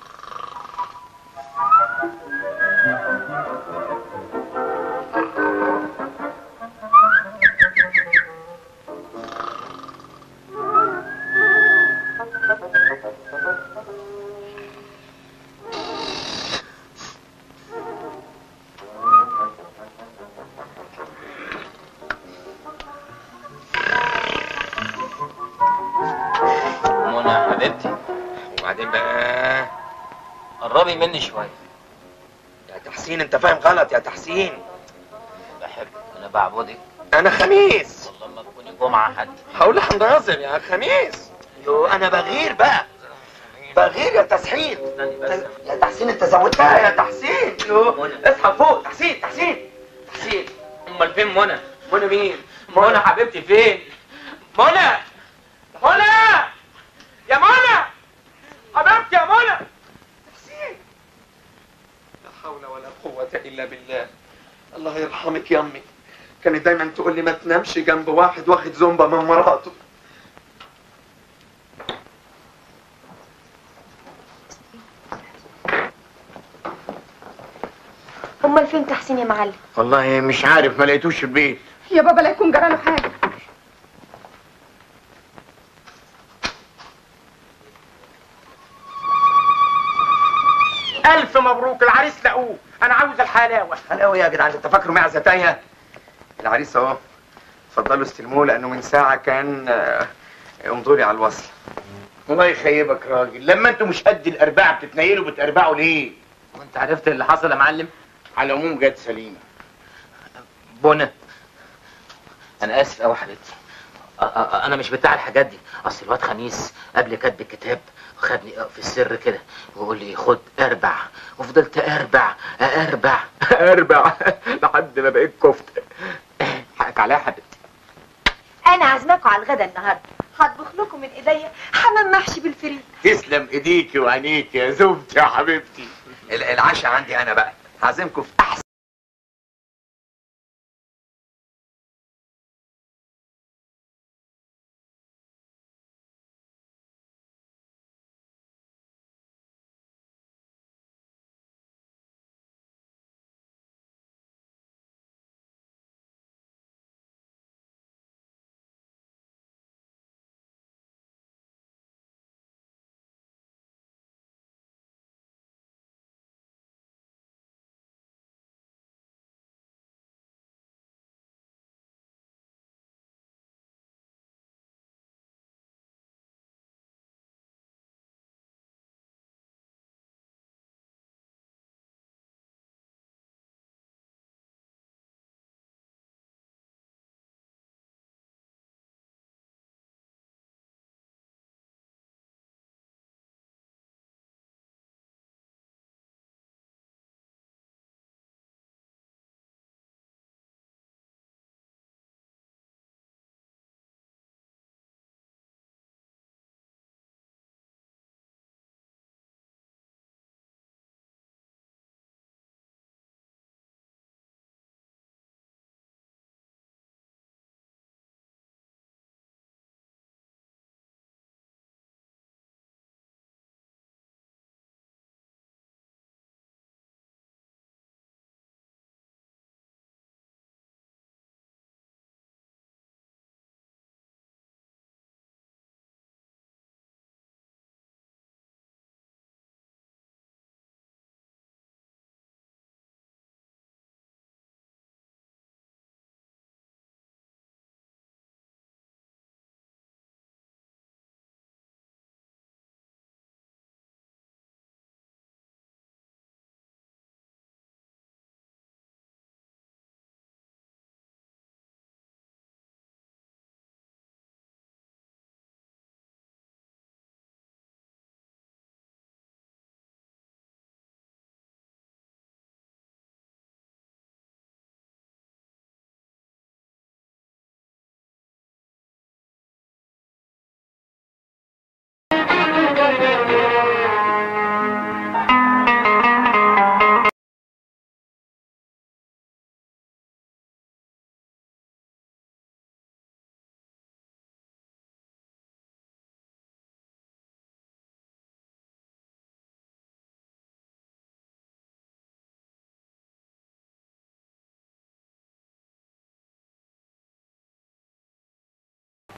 منى يا حبيبتي وبعدين بقى قربي مني شويه يا تحسين انت فاهم غلط يا تحسين بحبك انا بعبدك انا خميس والله ما تكوني جمعه حد هقول لحضرتك يا خميس يو انا بغير بقى بغير يا تسحين يا تحسين انت زودتها يا تحسين يو اصحى فوق تحسين تحسين تحسين امال فين منى منى مين منى حبيبتي فين منى منى يا منى حبيبتي يا منى تحسين لا حول ولا قوة إلا بالله الله يرحمك يا أمي كانت دايما تقول لي ما تنامش جنب واحد واخد زومبا من مراته امال فين تحسين يا معلم والله مش عارف ما لقيتوش في البيت يا بابا لا يكون جراله حاجه الف مبروك العريس لقوه انا عاوز الحلاوه حلاوة يا جدعان انت فاكره معزة تايهة العريس اهو اتفضلوا استلموه لأنه من ساعة كان آه، امضوا على الوصل الله يخيبك راجل لما انتوا مش قد الاربعه بتتنيلوا بتربعوا ليه وانت عرفت اللي حصل يا معلم على العموم جت سليمه بنى انا اسف قوي حبيبتي أ- أ- انا مش بتاع الحاجات دي اصل الواد خميس قبل كاتب الكتاب خدني في السر كده ويقول لي خد اربع وفضلت اربع اربع اربع لحد ما بقيت كفته حقك عليا يا حبيبتي انا عازماكم على الغدا النهارده هطبخ لكم من ايديا حمام محشي بالفريك تسلم ايديكي وعينيكي يا زوجتي يا حبيبتي ال- العشاء عندي أنا بقى هعزمكم في أحسن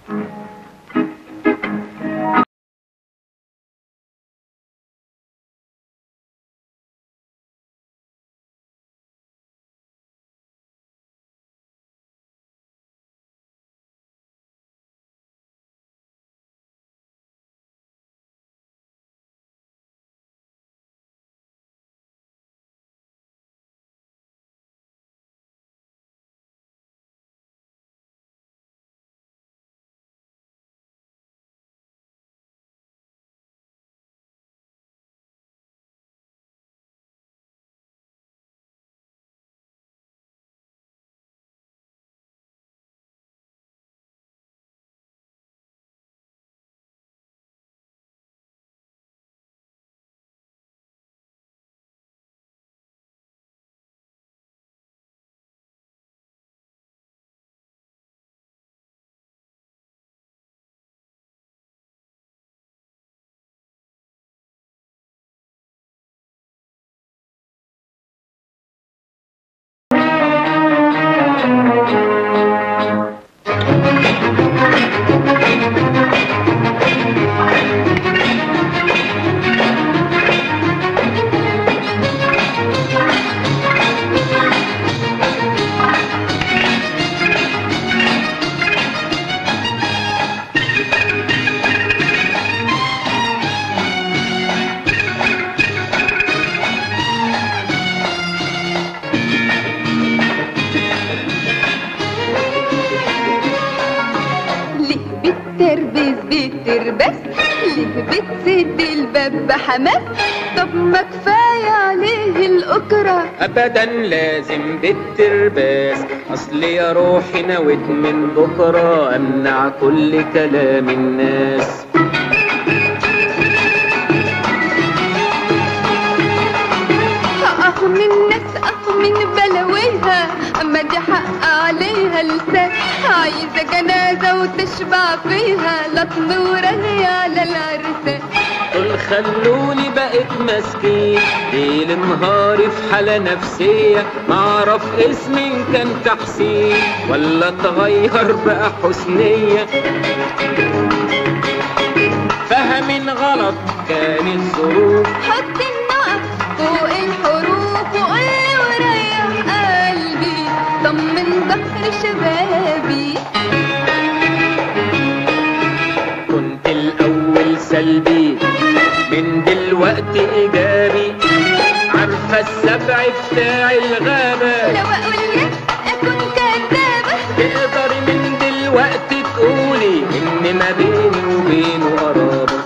ليه بتربس بتربس ليه بتسد الباب بحماس طب ما كفاية عليه الأكرة ابدا لازم بالترباس اصل يا روحي نويت من بكره امنع كل كلام الناس أخ من ناس أخ من بلاويها أما دي حق عليها لسان عايزة جنازة وتشبع فيها لا تنورني على العرسان قل خلوني بقيت مسكين ليل نهاري في حالة نفسية معرف اسمي إن كان تحسين ولا اتغير بقى حسنية فهم غلط كانت ظروف حط النقط فوق الحروف وقولي وريح قلبي طمن ظهر شبابي كنت الأول سلبي من دلوقتي إيجابي عارفة السبع بتاع الغابة لو أقول لك أكون كدابة تقدري من دلوقتي تقولي إن ما بيني وبينه قرابة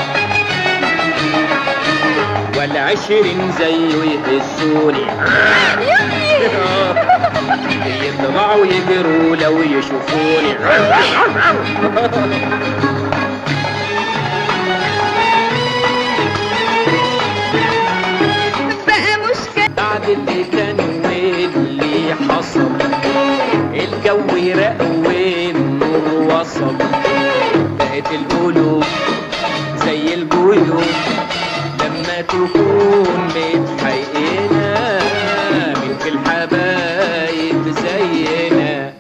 والعشرين زيه يهزوني يطلعوا يجروا لو يشوفوني بقى مشكلة بعد اللي كان واللي حصل الجو رق والنور وصل بقت القلوب زي الجيوب لما تكون متحققنا من في الحبايب زينا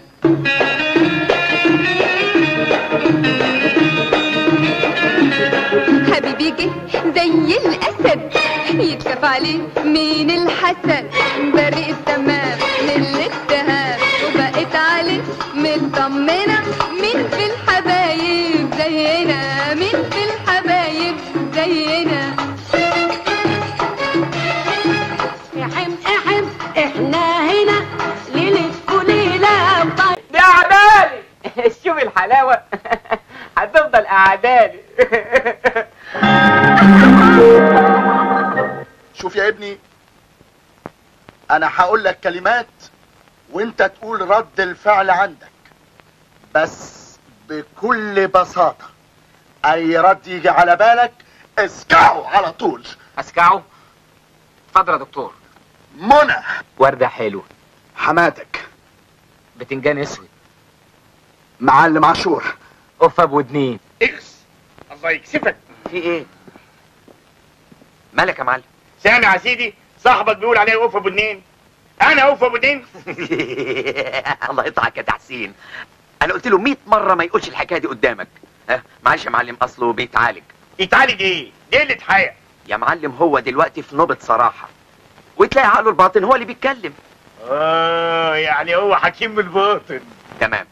حبيبي جه زي الأسد يتكف عليه مين الحسد بريء التمام من الاتهام وبقيت عليه مطمنة مين في الحبايب زينا مين في الحبايب زينا احم احم احنا هنا ليلة وليلة دي اعدالي شوف الحلاوه هتفضل اعدالي شوف يا ابني انا هقول لك كلمات وانت تقول رد الفعل عندك بس بكل بساطة اي رد يجي على بالك اسكعه على طول اسكعه اتفضل يا دكتور منى ورده حلوه حماتك بتنجان اسود معلم عاشور قفه بودنين اكس الله يكسفك في ايه مالك يا معلم سامع يا سيدي صاحبك بيقول عليه اوفى ابو اتنين انا اوفى ابو اتنين الله يطلعك يا تحسين انا قلت له 100 مره ما يقولش الحكايه دي قدامك ها معلش يا معلم اصله بيتعالج يتعالج ايه؟ دي اللي حياة يا معلم هو دلوقتي في نوبه صراحه وتلاقي عقله الباطن هو اللي بيتكلم اه يعني هو حكيم بالباطن تمام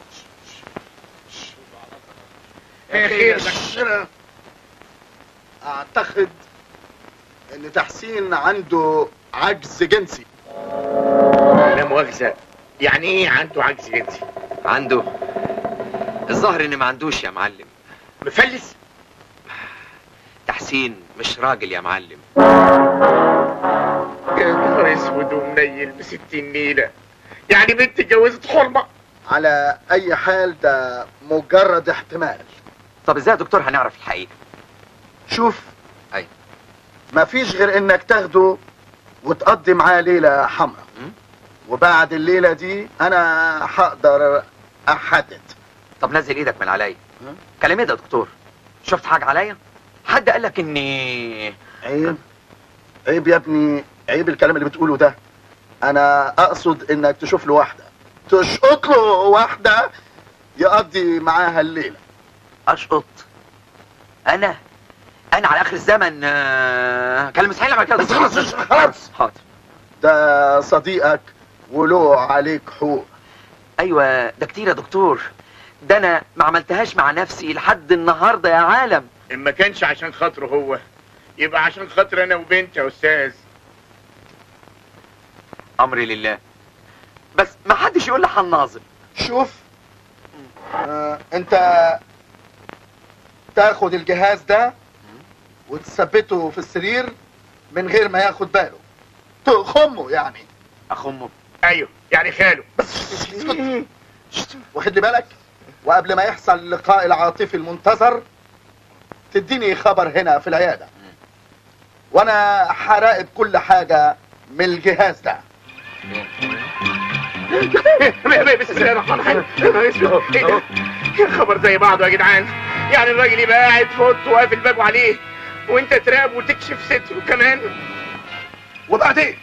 خير خير اعتقد ان تحسين عنده عجز جنسي لا مؤاخذة يعني ايه عنده عجز جنسي؟ عنده الظاهر ان ما عندوش يا معلم مفلس؟ تحسين مش راجل يا معلم يا نهار اسود ومنيل بستين نيلة يعني بنت اتجوزت حرمة على اي حال ده مجرد احتمال طب ازاي يا دكتور هنعرف الحقيقه شوف أي. مفيش غير انك تاخده وتقضي معاه ليلة حمراء م? وبعد الليلة دي انا هقدر احدد طب نزل ايدك من عليا م? كلام ايه ده يا دكتور شفت حاجه عليا حد قال لك اني عيب عيب يا ابني عيب الكلام اللي بتقوله ده انا اقصد انك تشوف له واحدة تشقط له واحدة يقضي معاها الليلة اشقط انا انا على اخر الزمن آه، كلام مستحيل اعمل كده بس خلاص، خلاص. حاضر ده صديقك وله عليك حقوق ايوه ده كتير يا دكتور ده انا ما عملتهاش مع نفسي لحد النهارده يا عالم ان ما كانش عشان خاطره هو يبقى عشان خاطر انا وبنتي يا استاذ امري لله بس ما حدش يقول لي هنناظر شوف آه انت تاخد الجهاز ده وتثبته في السرير من غير ما ياخد باله تخمه يعني اخمه ايوه يعني خاله بس اسكت. شت. واخد لي بالك وقبل ما يحصل اللقاء العاطفي المنتظر تديني خبر هنا في العيادة وانا هراقب كل حاجة من الجهاز ده بسم الله الرحمن الرحيم يا نهار اسود. إيه ده؟ يا خبر زي بعضه يا جدعان يعني الراجل يبقى قاعد في اوضته وقافل بابه عليه وانت تراقب وتكشف ستره كمان وبعدين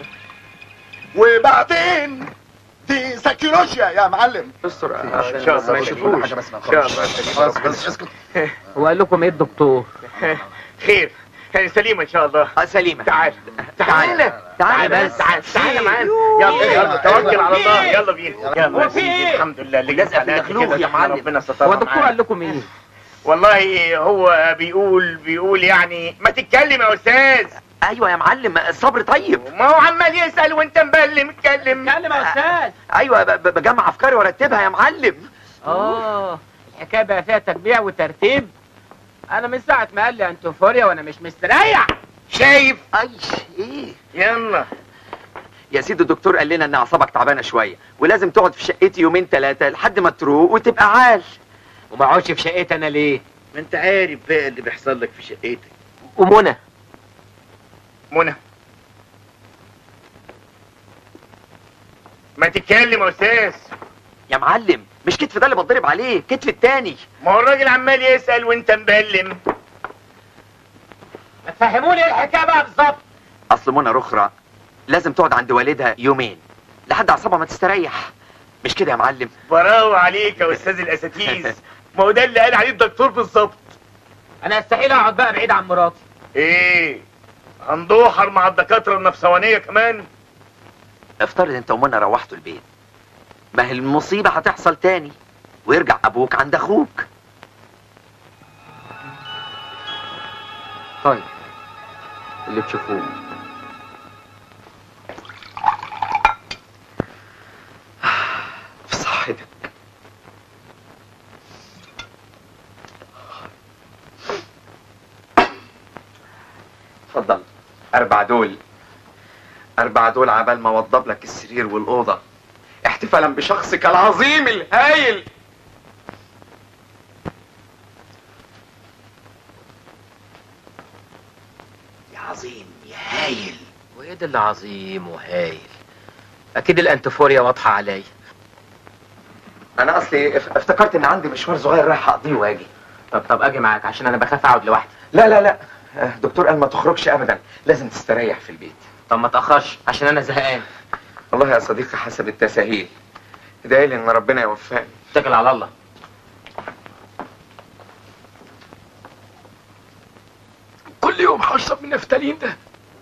وبعدين دي سيكولوجيا يا معلم استر ان شاء الله ما كل يشوفوش حاجة بس ما نخلص. خلاص بس اسكت هو قال لكم ايه الدكتور خير يعني سليمة ان شاء الله اه سليمه تعال تعال تعال بس بس تعال تعال معانا يلا يلا توكل على الله يلا بينا يلا يا سيدي الحمد لله اللي ولازق في جبت عليك المخلوق كده يا معلم. ربنا سترها هو الدكتور معاك. قال لكم ايه والله هو بيقول بيقول يعني ما تتكلم يا استاذ ايوه يا معلم الصبر طيب ما هو عمال يسال وانت مبلم اتكلم اتكلم يا استاذ ايوه ب- ب- بجمع افكاري وارتبها يا معلم اه الحكايه بقى فيها تجميع وترتيب انا من ساعه ما قال لي انتوفوريا وانا مش مستريح شايف اي ايه يلا يا سيدي الدكتور قال لنا ان اعصابك تعبانه شويه ولازم تقعد في شقتي يومين ثلاثه لحد ما تروق وتبقى عال وما اقعدش في شقتي انا ليه ما انت عارف بقى اللي بيحصل لك في شقتك ومنى منى ما تتكلم يا استاذ يا معلم مش كتف ده اللي بتضرب عليه كتف التاني ما هو الراجل عمال يسال وانت مبلم ما تفهموني ايه الحكايه بقى بالظبط اصل منى رخرة لازم تقعد عند والدها يومين لحد اعصابها ما تستريح مش كده يا معلم براو عليك يا استاذ الاساتيز ما هو ده اللي قال عليه الدكتور بالظبط انا استحيل اقعد بقى بعيد عن مراتي ايه هندوحر مع الدكاتره النفسوانيه كمان افترض انت ومنى روحتوا البيت ما هي المصيبه هتحصل تاني ويرجع ابوك عند اخوك طيب اللي تشوفوه في صحتك اتفضل اربع دول اربع دول عبال ما اوضب لك السرير والاوضه احتفالا بشخصك العظيم الهايل يا عظيم يا هايل وايه ده اللي عظيم وهايل اكيد الانتفوريا واضحه عليا انا اصلي اف- افتكرت ان عندي مشوار صغير رايح اقضيه واجي طب طب اجي معاك عشان انا بخاف اقعد لوحدي لا لا لا آه، دكتور قال ما تخرجش ابدا لازم تستريح في البيت طب ما تاخرش عشان انا زهقان والله يا صديقي حسب التساهيل ادعي لي ان ربنا يوفقني انت اتكل على الله كل يوم هشرب من نفتالين ده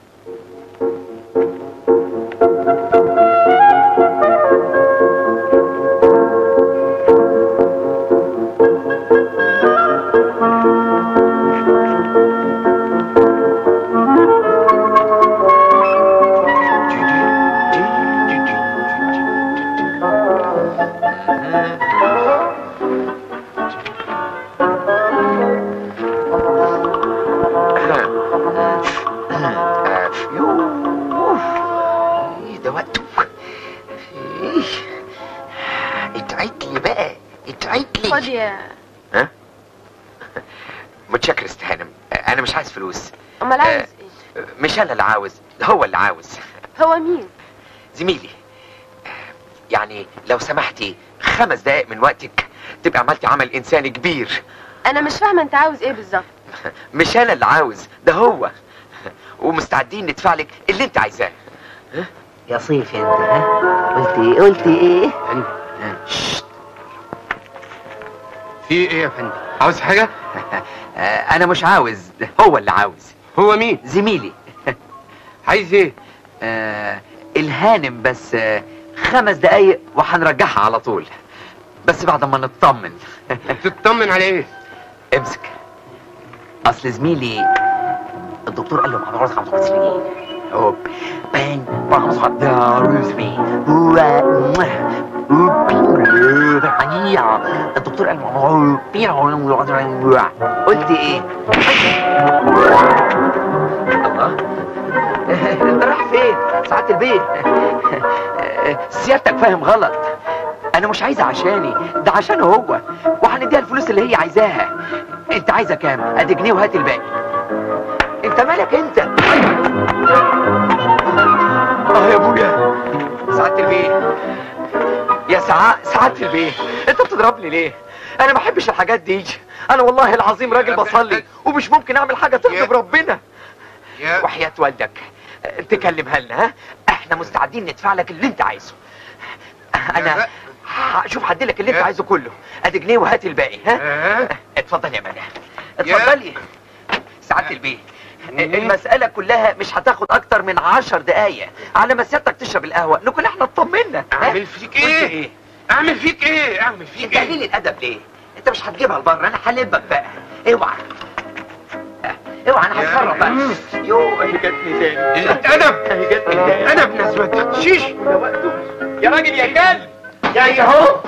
ايه ده وقته ايه اتعيت لي بقى اتعيت لي خد يا ها متشكر استهانم انا مش عايز فلوس امال عايز ايه مش انا اللي عاوز هو اللي عاوز هو مين زميلي يعني لو سمحتي خمس دقايق من وقتك تبقى عملتي عمل انساني كبير انا مش فاهمه انت عاوز ايه بالظبط مش انا اللي عاوز ده هو ومستعدين ندفع لك اللي انت عايزاه يا صيف انت ها قلت ايه قلت ايه في ايه يا فندم عاوز حاجه آه، انا مش عاوز هو اللي عاوز هو مين زميلي عايز ايه آه الهانم بس آه خمس دقايق وهنرجعها على طول بس بعد ما نطمن تطمن على ايه امسك اصل زميلي الدكتور قال له معنا عرض 55 جنيه هوب بان بانز داروزمي الدكتور قال قلت ايه الله انت رايح فين ساعات البيت سيادتك فاهم غلط انا مش عايزها عشاني ده عشانه هو وهنديها الفلوس اللي هي عايزاها انت عايزه كام ادي جنيه وهات الباقي انت مالك انت اه يا ابويا سعادة البيه يا سعاء سعادة البيه انت بتضربني ليه انا ما بحبش الحاجات دي انا والله العظيم راجل بصلي ومش ممكن اعمل حاجه تغضب ربنا وحياة والدك تكلمها لنا ها احنا مستعدين ندفع لك اللي انت عايزه انا شوف هديلك اللي انت عايزه كله ادي جنيه وهات الباقي ها اتفضل يا مدام اتفضلي سعادة البيه المسألة كلها مش هتاخد أكتر من عشر دقايق على ما سيادتك تشرب القهوة نكون احنا اطمنا اعمل فيك ايه اعمل فيك ايه اعمل فيك انت قليل الأدب ليه؟ انت مش هتجيبها لبره انا هلبك بقى اوعى اه، اوعى انا هتصرف بقى يو هي جاتني تاني قلة ادب هي جاتني تاني ادب ناس ما تحشيش ده وقته يا راجل يا كلب جاي اهو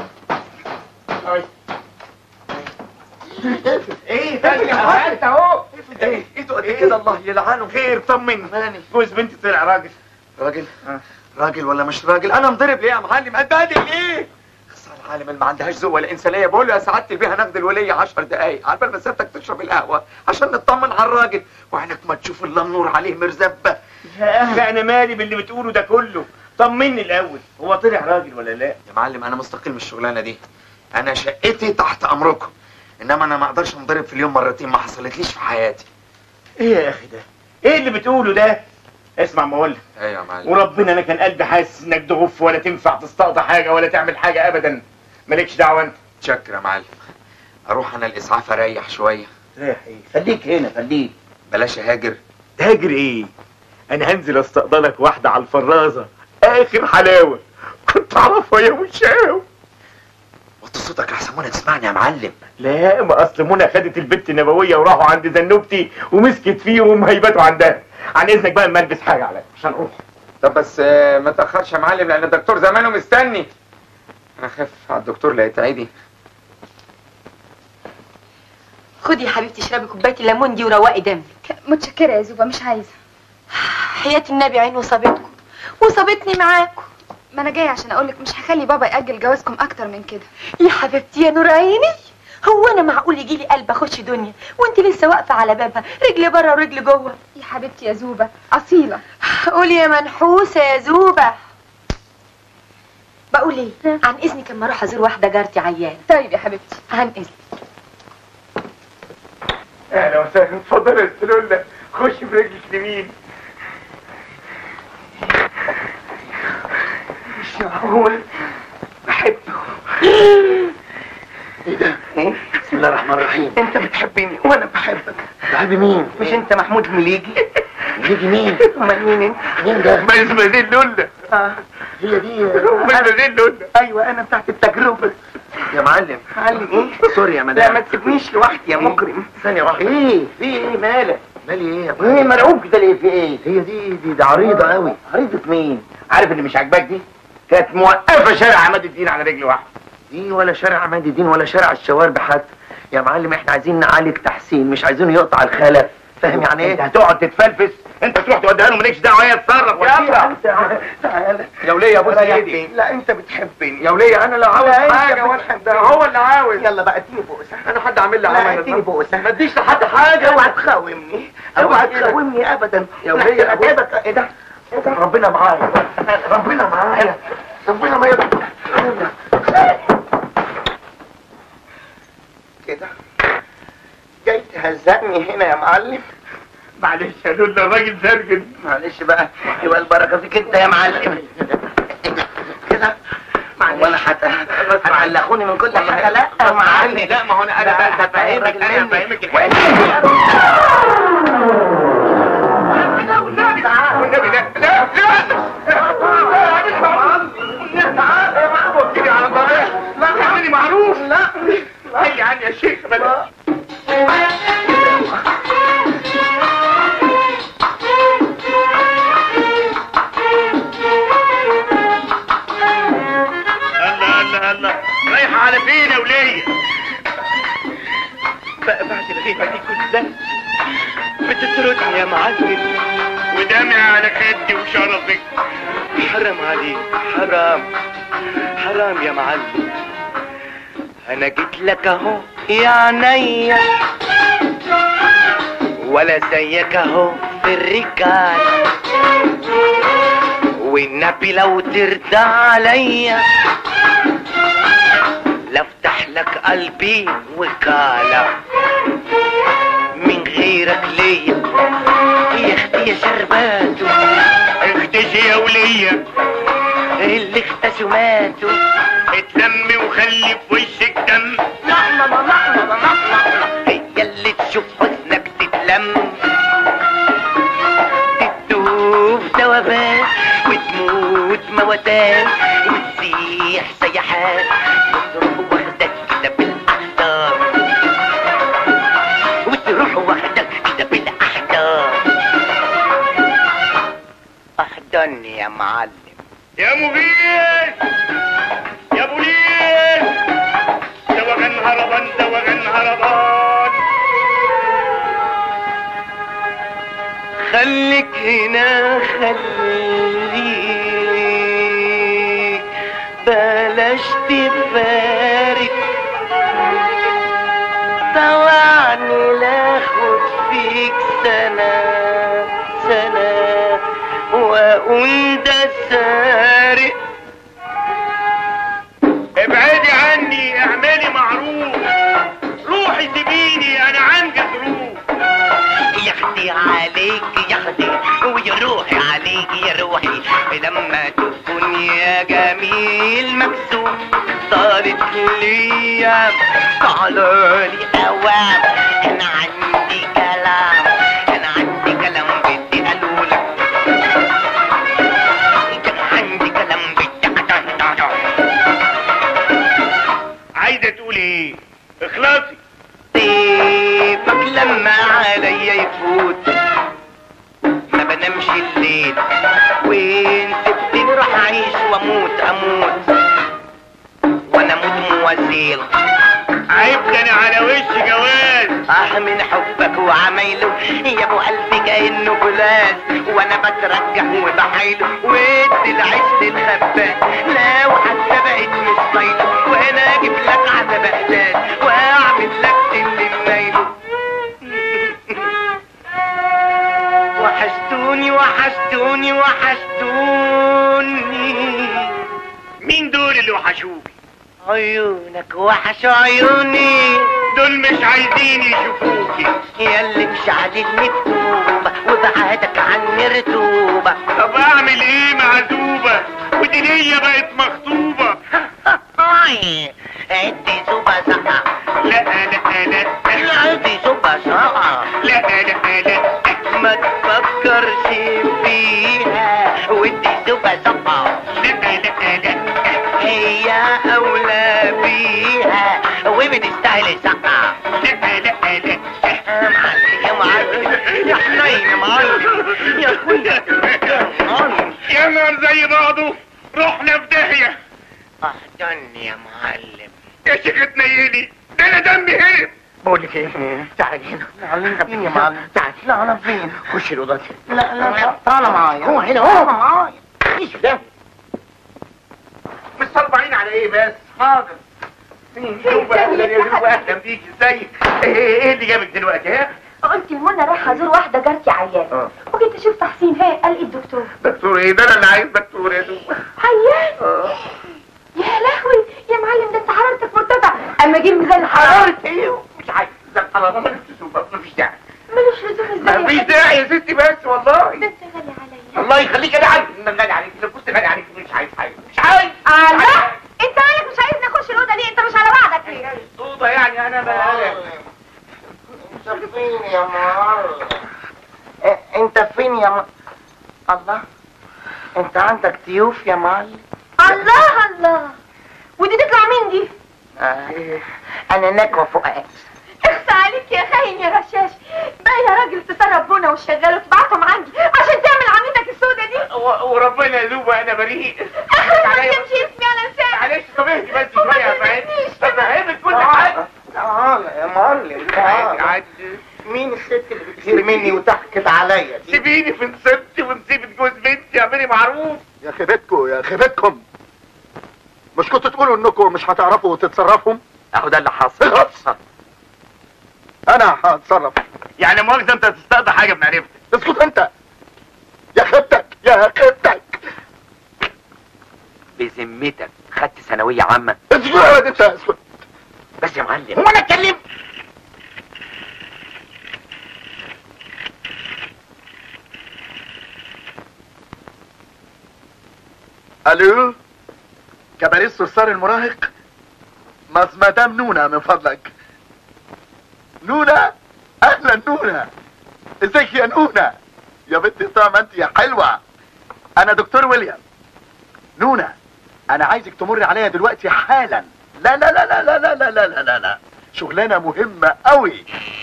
ايه تاني انت اهو ايه ايده قد كده الله يلعنه خير طمني جوز بنتي طلع راجل راجل راجل ولا مش راجل انا مضرب ليه يا معلم اتبهدل ليه خسارة العالم اللي ما عندهاش ذوق ولا انسانيه بقول له يا سعاده البيه هناخد الوليه 10 دقايق على بال ما سيادتك تشرب القهوه عشان نطمن على الراجل وعينك ما تشوف الا النور عليه مرزبه يا اخي انا مالي باللي بتقوله ده كله طمني الاول هو طلع راجل ولا لا يا معلم انا مستقل من الشغلانه دي انا شقتي تحت امركم انما انا ما اقدرش انضرب في اليوم مرتين ما حصلتليش في حياتي ايه يا اخي ده ايه اللي بتقوله ده اسمع ما اقول لك ايوه يا معلم وربنا انا كان قلبي حاسس انك تغف ولا تنفع تستقضي حاجه ولا تعمل حاجه ابدا مالكش دعوه انت شكرا يا معلم اروح انا الاسعاف اريح شويه رايح ايه خليك هنا خليك بلاش اهاجر تاجر ايه انا هنزل استقبلك واحده على الفرازه اخر حلاوه كنت اعرفها يا وشاو وطي صوتك لحسن منى تسمعني يا معلم لا ما اصل منى خدت البت النبويه وراحوا عند زنوبتي ومسكت فيهم هيبتوا عندها عن اذنك بقى ما البس حاجه عليا عشان اروح طب بس آه، ما تاخرش يا معلم لان الدكتور زمانه مستني انا خاف على الدكتور لا يتعدي خدي يا حبيبتي اشربي كوبايه الليمون دي وروقي دمك متشكره يا زوبه مش عايزه حياه النبي عين وصابتكم وصابتني معاكم ما انا جايه عشان اقولك مش هخلي بابا ياجل جوازكم اكتر من كده يا حبيبتي يا نور عيني هو انا معقول يجي لي قلب اخش دنيا وانت لسه واقفه على بابها رجل بره ورجل جوه يا حبيبتي يا زوبه اصيله قولي يا منحوسه يا زوبه بقول ايه عن اذنك اما اروح ازور واحده جارتي عيانه طيب يا حبيبتي عن اذنك اهلا وسهلا اتفضل يا سلولة خش برجلك اليمين مش معقول بحبه ايه ده؟ ايه؟ بسم الله الرحمن الرحيم انت بتحبني وانا بحبك بحب مين؟ مش انت محمود مليجي؟ مليجي مين؟ امال مين انت؟ مين ده؟ ما اسمها دي اللولة اه هي دي ما اسمها دي اللولة ايوه انا بتاعت التجربة يا معلم علي ايه؟ سوري يا لا مدام ما تسيبنيش لوحدي يا مجرم ثانية واحدة ايه؟ في ايه مالك؟ مالي ايه يا ايه معلم؟ مرعوب كده ليه في ايه؟ هي دي دي ده عريضة قوي عريضة مين؟ عارف اللي مش عاجباك دي؟ كانت موقفة شارع عماد الدين على رجل واحدة دي ولا شارع عماد الدين ولا شارع الشوارب حتى يا معلم احنا عايزين نعالج تحسين مش عايزينه يقطع الخلف فاهم يعني انت ايه؟ هتقعد تتفلفس انت تروح توديها له مالكش دعوه هي تتصرف يلا تعالى يا وليه يا ابو سيدي لا انت بتحبني يا وليه انا لا عاوز لا، انت حاجه ولا بتحبني. ده هو اللي عاوز يلا بقى اديني بؤسة انا حد عامل لي لا عمل اديني بؤسة ما اديش لحد حاجه اوعى تخاومني اوعى تخاومني ابدا يا ولية، أنا اتعبك ايه ده؟ إيه ده؟ ربنا معايا ربنا معايا ربنا ما يضحك كده جاي تهزقني هنا يا معلم معلش يا لولا الراجل سرجن معلش بقى يبقى البركه فيك انت يا معلم كده وانا حت هتعلقوني من كل حاجه لا يا معلم لا ما هو انا انا بقى هفهمك انا هفهمك الحكايه والنبي لا لا لا لا اعملي معروف لا هي عني يا شيخ بلاش الله الله الله رايحة على فين يا ولية؟ بقى بعد الغيبة دي كلها بتطردني يا معلم ودمعي على خدي وشرفك حرام عليك حرام حرام يا معلم انا جيت لك اهو يا عينيا ولا زيك اهو في الرجال والنبي لو ترضى عليا لافتح لك قلبي وكالة من غيرك ليا يا اختي يا شرباتو اختشي يا ولية اللي اختشوا ماتوا اتلمي وخلي في وشك دم هي اللي تشوف حزنك تتلم تدوب دوبان وتموت موتان وتسيح سيحان وتروح واخدك كده بالاحضان وتروح واخدك كده بالاحضان احضني يا معلم يا مغيث يا بوليس دوغن هربان دوغن هربان خليك هنا خليك بلاش تفارق طوعني لاخد فيك سنة سنة واقول ده سارق ابعدي عني اعملي معروف روحي سيبيني انا عندي ظروف يا اختي عليك يا اختي ويا روحي عليك يا روحي لما تكون يا جميل مكسوف طالت الايام طالالي اوام انا عندي كلام انا عندي كلام بدي اقولك كان عندي كلام بدي أقولك. عايزه تقول ايه اخلصي طيبك لما عليا يفوت ما بنامش الليل وين سبتني راح اعيش واموت اموت وانا اموت موازيل عيبتني على وش جواز اه من حبك وعمايله يا ابو قلبي كانه جلاس وانا بترجح وبحايله وادي العيش للخباز لو حتى بقيت مش طايله وانا اجيب لك على بهداد واعمل لك اللي مايله وحشتوني وحشتوني وحشتوني مين دول اللي وحشوك عيونك وحشوا عيوني دول مش عايزين يشوفوكي يا اللي مش عادلني بتوبة وبعدك عني رتوبة طب اعمل ايه معزوبة ودي ليا بقت مخطوبة ادي زوبة زقة لا لا لا ما تفكرش فيها ودي زوبة زقة لا لا لا هي أولى بيها وبتستاهل زقة لا لا لا يا معلم يا معلم يا حنين يا معلم يا اخويا يا معلم يا نهار زي بعضه رحنا في داهية احضني يا معلم يا شيخ تنيلي ده انا دمي هرب بقول لك ايه تعالي هنا معلم فين يا معلم تعالي لا انا فين خش الاوضه دي لا لا تعالى معايا هو هنا هو معايا ايش ده مستربعين على ايه بس حاضر فين شوف اهلا يا شوف اهلا بيك ازيك ايه ايه اللي جابك دلوقتي ها قلت لمنى رايحه ازور واحده جارتي عيانه اه وجيت اشوف تحسين هي قال ايه الدكتور دكتور ايه ده انا اللي عايز دكتور يا دوب عيان يا لهوي يا معلم ده انت حرارتك مرتفعه اما اجيب ميزان الحراره ايه مش عايز ده انا ما مفيش داعي ملوش لزوم ازاي مفيش داعي يا ستي بس والله ده انت غالي عليا الله يخليك انا عارف ان انا غالي عليك لو كنت غالي عليك مش عايز حاجه مش عايز الله انت مالك مش عايزني اخش الاوضه ليه انت مش على بعضك ليه صوبه يعني انا بقى انت فين يا معلم اه، انت فين يا م... الله انت عندك ضيوف يا معلم الله الله ودي تطلع مين دي آه. انا نكوى فؤاد اخفى عليك يا خاين يا رشاش بقى يا راجل تسرب بونا وشغال وتبعتهم عندي عشان تعمل عميتك السودة دي و- وربنا يذوب انا بريء اخر ما عليا. تمشي اسمي على لسانك معلش طب اهدي بس شويه افهمك افهمك كل حاجه تعال يا معلم تعال مين الست اللي بتغير مني وتحكت عليا دي سيبيني في نصيبتي ونصيبة جوز بنتي اعملي معروف يا خيبتكم يا خيبتكم مش كنتوا تقولوا انكم مش هتعرفوا تتصرفوا اهو ده اللي حصل انا هتصرف يعني مؤاخذه انت تستقضي حاجه بمعرفتك اسكت انت يا خيبتك يا خيبتك بذمتك خدت ثانويه عامه اسكت يا ولد انت اسكت بس يا معلم هو انا اتكلم الو كباريه الصرصار المراهق مس مدام نونا من فضلك نونا اهلا نونا ازيك يا نونا يا بنتي طعمة انت يا حلوة انا دكتور ويليام نونا انا عايزك تمر عليا دلوقتي حالا لا لا لا لا لا لا لا لا لا لا لا شغلانة مهمة قوي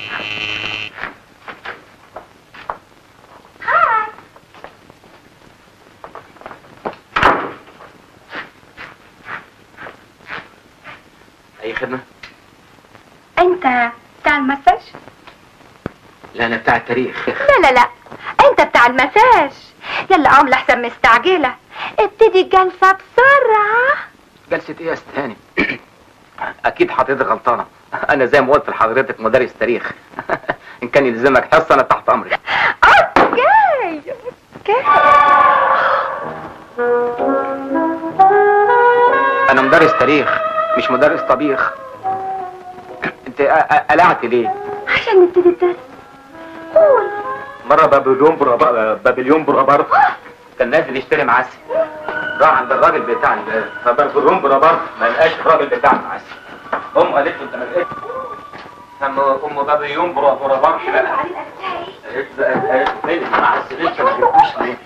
اي خدمه انت بتاع المساج لا انا بتاع التاريخ لا لا لا انت بتاع المساج يلا قوم لحسن مستعجله ابتدي الجلسه بسرعه جلسه ايه يا استهاني اكيد حضرتك غلطانه انا زي ما قلت لحضرتك مدرس تاريخ ان كان يلزمك حصه انا تحت امرك اوكي اوكي انا مدرس تاريخ مش مدرس طبيخ انت أ- أ- قلعت ليه عشان نبتدي الدرس قول مره بابليون برا بابليون برابر كان نازل يشتري معسل راح عند الراجل بتاع ال- فبابليون برابر ما لقاش الراجل بتاع المعسل ام قالت له انت ما لقيتش ام ام بابليون برابر بقى قالت له قالت له فين المعسل انت ما جبتوش ليه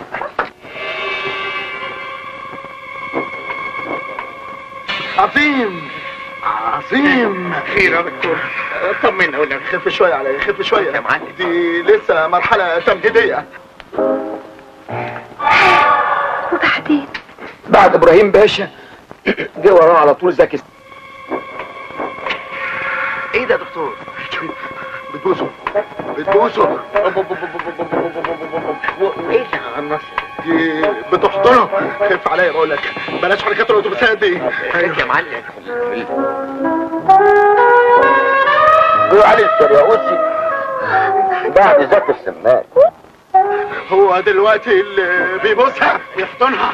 عظيم عظيم خير يا دكتور طمنا ولا خف شوية عليا خف شوية يا معلم. دي لسه مرحلة تمهيدية وبعدين بعد ابراهيم باشا جه وراه على طول زكي ايه ده يا دكتور بتبوسه بتبوسه ايه اللي غنص دي بتحضنه خف عليا بقول لك بلاش حركات الاتوبيسات دي يا معلم قولوا علي السرياوسي بعد زكي السماك هو دلوقتي اللي بيبوسها بيحضنها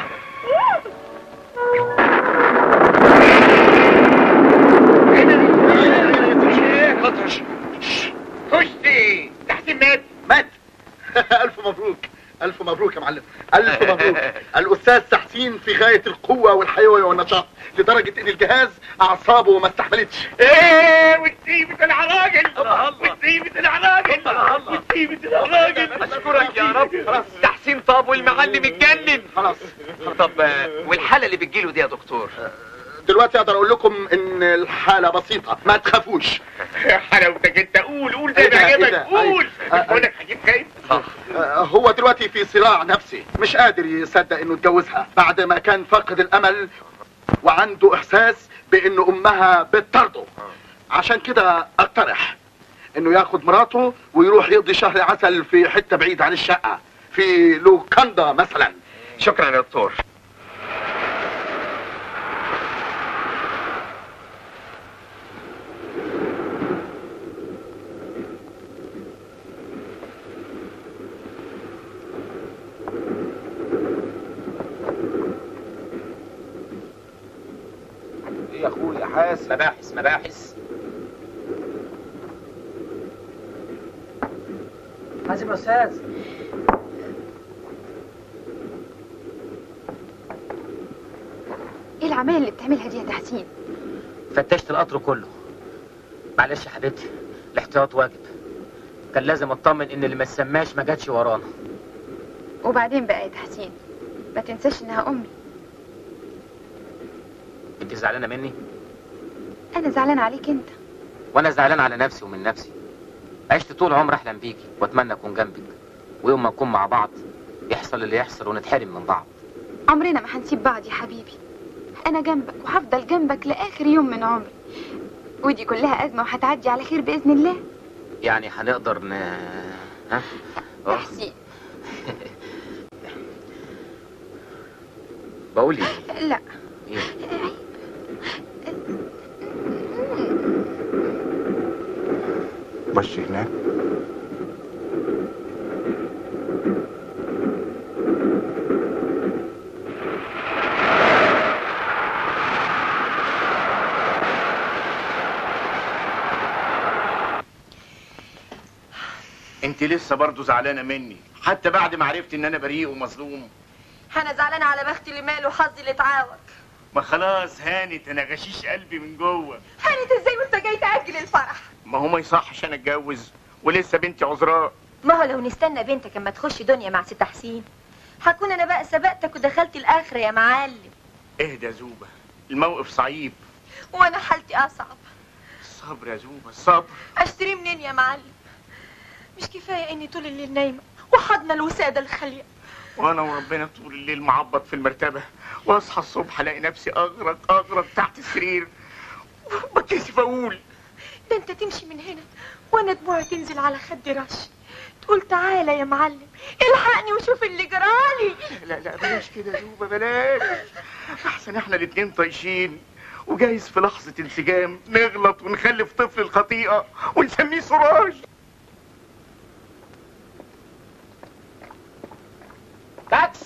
خشتي تحسين مات مات الف مبروك الف مبروك يا معلم الف مبروك الاستاذ تحسين في غايه القوه والحيويه والنشاط لدرجه ان الجهاز اعصابه ما استحملتش ايه وتسيبي العراجل وتسيبي العراجل الراجل اشكرك يا رب خلاص تحسين طاب والمعلم اتجنن خلاص طب آه، والحاله اللي بتجيله دي يا دكتور دلوقتي اقدر اقول لكم ان الحاله بسيطه ما تخافوش حلاوتك انت قول قول زي إيه ما ده؟ إيه عجبك ده؟ قول أي- أي- بقول لك هجيب خايف آه، هو دلوقتي في صراع نفسي مش قادر يصدق انه اتجوزها بعد ما كان فاقد الامل وعنده احساس بان امها بتطرده عشان كده اقترح انه ياخد مراته ويروح يقضي شهر عسل في حته بعيد عن الشقه في لوكاندا مثلا شكرا يا دكتور ايه يا اخويا حاس مباحث مباحث حازم يا استاذ ايه العمايل اللي بتعملها دي يا تحسين فتشت القطر كله معلش يا حبيبتي الاحتياط واجب كان لازم اطمن ان اللي ما سماش ما جاتش ورانا وبعدين بقى يا تحسين ما تنساش انها امي انت زعلانه مني انا زعلان عليك انت وانا زعلان على نفسي ومن نفسي عشت طول عمري احلم بيكي واتمنى اكون جنبك ويوم ما نكون مع بعض يحصل اللي يحصل ونتحرم من بعض عمرنا ما هنسيب بعض يا حبيبي انا جنبك وهفضل جنبك لاخر يوم من عمري ودي كلها ازمه وهتعدي على خير باذن الله يعني هنقدر ن ها أه. تحسين بقول ايه لا إيه؟ بص هناك انت لسه برضه زعلانه مني حتى بعد ما عرفت ان انا بريء ومظلوم انا زعلانه على بختي اللي ماله وحظي اللي اتعاوج ما خلاص هانت انا غشيش قلبي من جوه هانت ازاي وانت جاي تاجل الفرح ما هو ما يصحش انا اتجوز ولسه بنتي عذراء ما هو لو نستنى بنتك اما تخش دنيا مع ست حسين هكون انا بقى سبقتك ودخلت الاخره يا معلم اهدى يا زوبه الموقف صعيب وانا حالتي اصعب الصبر يا زوبه الصبر اشتري منين يا معلم مش كفايه اني طول الليل نايمه وحضن الوساده الخاليه وانا وربنا طول الليل معبط في المرتبه واصحى الصبح الاقي نفسي اغرق اغرق تحت السرير بتكسف اقول ده انت تمشي من هنا وانا دموعي تنزل على خد رش تقول تعالى يا معلم الحقني وشوف اللي جرالي لا لا بلاش كده يا زوبه بلاش احسن احنا الاتنين طايشين وجايز في لحظة انسجام نغلط ونخلف طفل الخطيئة ونسميه سراج تاكس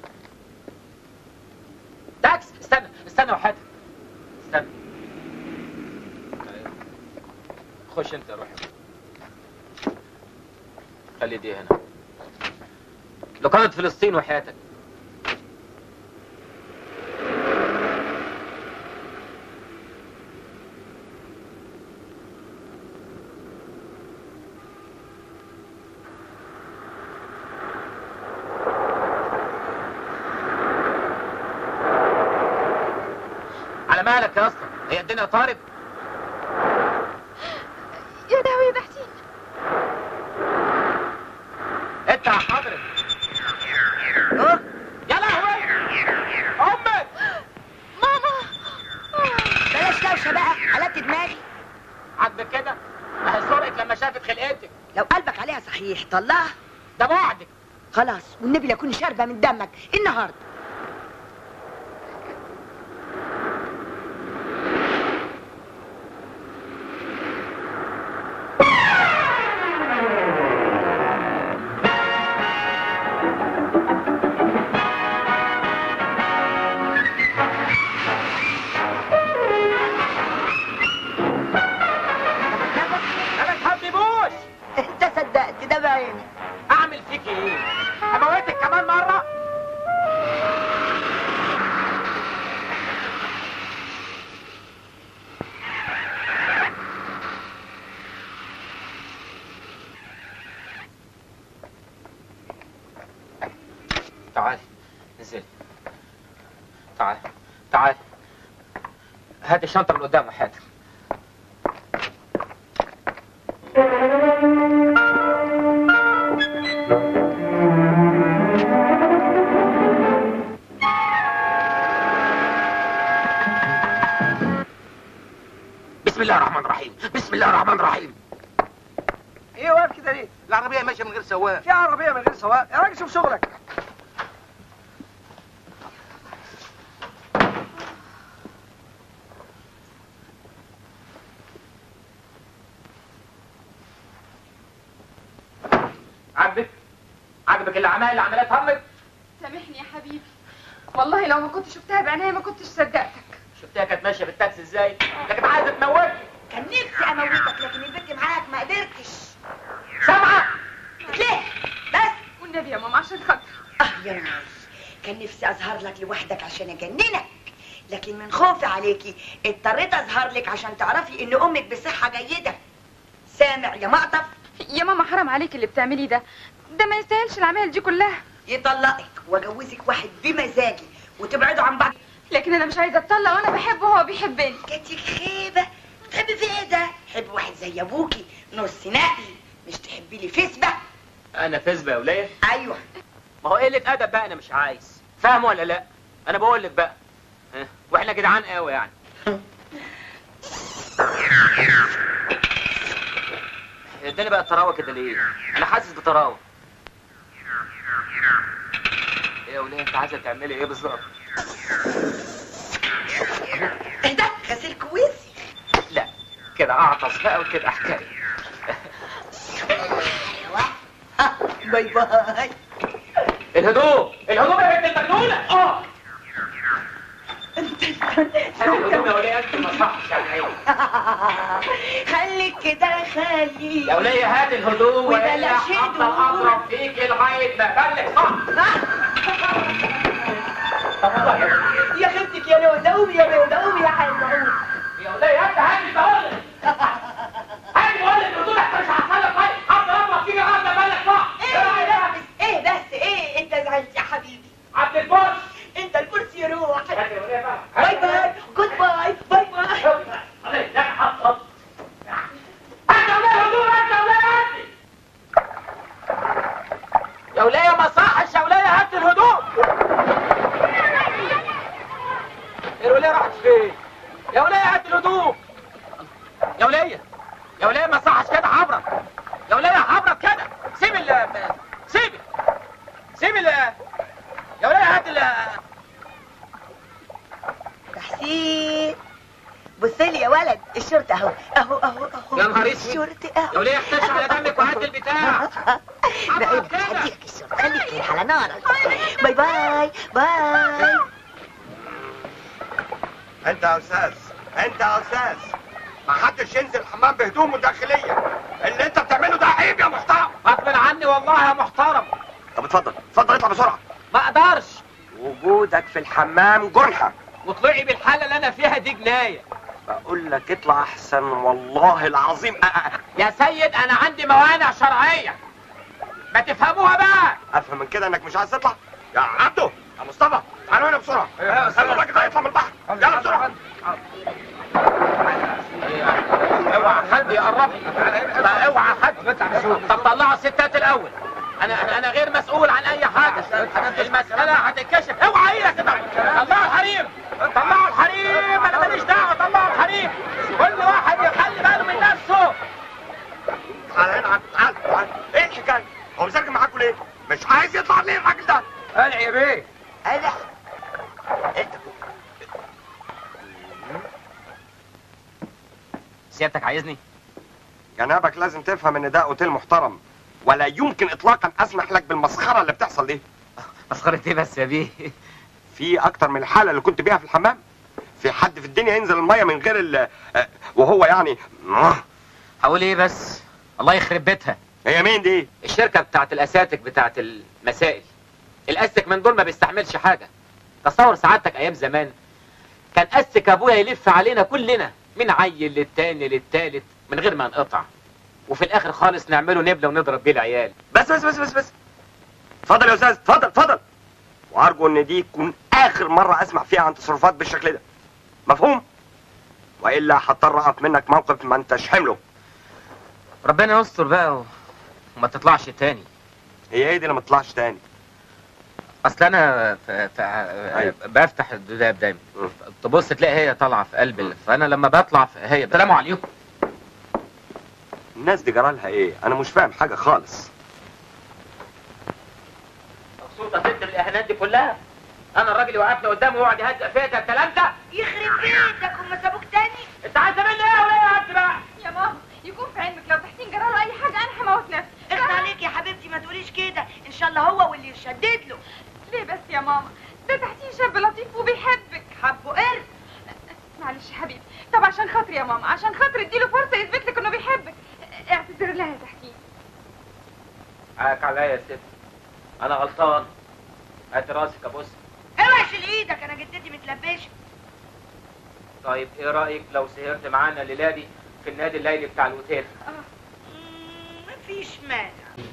تاكس استنى استنى وحياتك استنى خش انت روح خلي دي هنا لقادة فلسطين وحياتك على مالك يا اسطى هي الدنيا طارب يا داوي يا تحسين انت يا حضرتك يا لهوي امك ماما بلاش دوشه بقى قلبت دماغي عاجبك كده ما هي سرقت لما شافت خلقتك لو قلبك عليها صحيح طلعها ده بعدك خلاص والنبي لا اكون شاربه من دمك النهارده ما بتحببوش انت صدقت ده بعيني اعمل فيك ايه اموتك كمان مره تعالي انزلي تعالي تعالي هات الشنطة من قدام يا حاتم بسم الله الرحمن الرحيم بسم الله الرحمن الرحيم ايه واقف كده ليه؟ العربيه ماشيه من غير سواق في عربيه من غير سواق يا راجل شوف شغلك عاجبك عاجبك اللي عملها اللي عملتها امك سامحني يا حبيبي والله لو ما كنت شفتها بعينيا ما كنتش صدقتك شفتها كانت ماشيه بالتاكسي ازاي لكن عايزه تموتني كان نفسي اموتك لكن البنت معاك ما قدرتش سامعه ليه بس والنبي يا ماما عشان خاطر اه يا ناي كان نفسي اظهر لك لوحدك عشان اجننك لكن من خوفي عليكي اضطريت اظهر لك عشان تعرفي ان امك بصحه جيده سامع يا مقطف يا ماما حرام عليك اللي بتعمليه ده ده ما يستاهلش العمايل دي كلها يطلقك واجوزك واحد بمزاجي وتبعدوا عن بعض لكن انا مش عايزه اتطلق وانا بحبه وهو بيحبني جاتك خيبه تحبي في ايه ده حب واحد زي ابوكي نص نقي مش تحبي لي فسبه انا فزبه يا وليه ايوه ما هو قله ادب بقى انا مش عايز فاهم ولا لا انا بقول لك بقى ها؟ واحنا جدعان قوي يعني اداني بقى الطراوه كده ليه انا حاسس بطراوه ايه يا وليه انت عايزه تعملي ايه بالظبط ايه ده غسيل كويس لا كده اعطس بقى وكده حكايه باي باي الهدوء الهدوء يا بنت المجنونه اه الهدوء يا وليه انت ما صحش يعني ايه خليك كده خليك يا وليه هات الهدوء وبلاش وإلا هفضل هدوء. اضرب فيك لغايه ما ابلغ صح يا خدتك يا نودوم يا نودوم يا حلوة يا وليه انت هات بقول لك هات بقول لك الهدوء احنا مش هنخلف طيب هفضل اضرب فيك لغايه ما ابلغ صح ايه بس ايه بس ايه انت زعلت يا حبيبي عبد البوس انت الكرسي يروح هات يا وليه بقى باي باي جود باي باي باي لا حصل انت وليه هدوء انت وليه هات يا وليه ما صحش يا وليه هات الهدوء الوليه راحت فين يا وليه هات الهدوء يا وليه يا وليه ما صحش كده حبرك يا وليه حبرك كده سيب ال سيب سيب ال يا وليه هات ال تحسين بص لي يا ولد الشرطة اهو اهو اهو اهو يا نهار اسود. الشرطة اهو يا وليه احتش على دمك وهات البتاع بعيد هديك الشرطة خليك كده على نارك باي باي باي انت يا استاذ انت يا استاذ ما حدش ينزل الحمام بهدومه الداخليه اللي انت بتعمله ده عيب يا محترم غصب عني والله يا محترم طب اتفضل اتفضل اطلع بسرعه ما اقدرش وجودك في الحمام جرحه وطلعي بالحاله اللي انا فيها دي جنايه بقول لك اطلع احسن والله العظيم أ- أ- يا سيد انا عندي موانع شرعيه ما تفهموها بقى افهم من كده انك مش عايز تطلع يا عبده يا مصطفى تعالوا هنا بسرعه خلي الراجل ده يطلع من البحر يلا بسرعه اوعى حد يقرب لا اوعى حد طب طلعوا الستات الاول انا انا انا غير مسؤول عن اي حاجه المساله هتتكشف اوعى ايدك كده طلعوا الحريم طلعوا الحريم انا ماليش دعوه طلعوا الحريم كل واحد يخلي باله من نفسه تعال هنا عبد تعال تعال ايه الحكايه هو مسجل معاكم ليه مش عايز يطلع ليه الراجل ده قلع يا بيه انا سيادتك عايزني جنابك لازم تفهم ان ده اوتيل محترم ولا يمكن اطلاقا اسمح لك بالمسخره اللي بتحصل دي مسخره ايه بس يا بيه في اكتر من الحاله اللي كنت بيها في الحمام في حد في الدنيا ينزل الميه من غير ال آه، وهو يعني هقول ايه بس الله يخرب بيتها هي مين دي الشركه بتاعت الاساتك بتاعت المسائل الاستك من دول ما بيستحملش حاجه تصور سعادتك ايام زمان كان استك ابويا يلف علينا كلنا من عيل للتاني للتالت من غير ما نقطع وفي الاخر خالص نعمله نبله ونضرب بيه العيال بس بس بس بس بس اتفضل يا استاذ اتفضل اتفضل وارجو ان دي تكون اخر مره اسمع فيها عن تصرفات بالشكل ده مفهوم والا هضطر اقف منك موقف ما انتش حمله ربنا يستر بقى و... وما تطلعش تاني هي ايه دي اللي ما تطلعش تاني اصل انا ف... ف... بفتح الدولاب دايما تبص تلاقي هي طالعه في قلب ال- فانا لما بطلع في- هي السلام عليكم الناس دي جرالها ايه انا مش فاهم حاجه خالص مبسوطه ست بالاهانات دي كلها انا الراجل يوقفني قدامه ويقعد يهزق فيا ده الكلام ده يخرب بيتك هم سابوك تاني انت عايزه مني ايه ولا ايه انت بقى يا ماما يكون في علمك لو تحسين جراله اي حاجه انا هموت نفسي اخت عليك يا حبيبتي ما تقوليش كده ان شاء الله هو واللي يشدد له ليه بس يا ماما ده تحسين شاب لطيف وبيحبك حبه قرد معلش يا حبيبي طب عشان خاطري يا ماما عشان خاطر اديله فرصه يثبت لك انه بيحبك اعتذر لها يا تحسين حقك عليا يا ست انا غلطان هات راسك ابص اوعى شيل ايدك انا جدتي متلبشه طيب ايه رايك لو سهرت معانا الليله دي في النادي الليلي بتاع الاوتيل مفيش مانع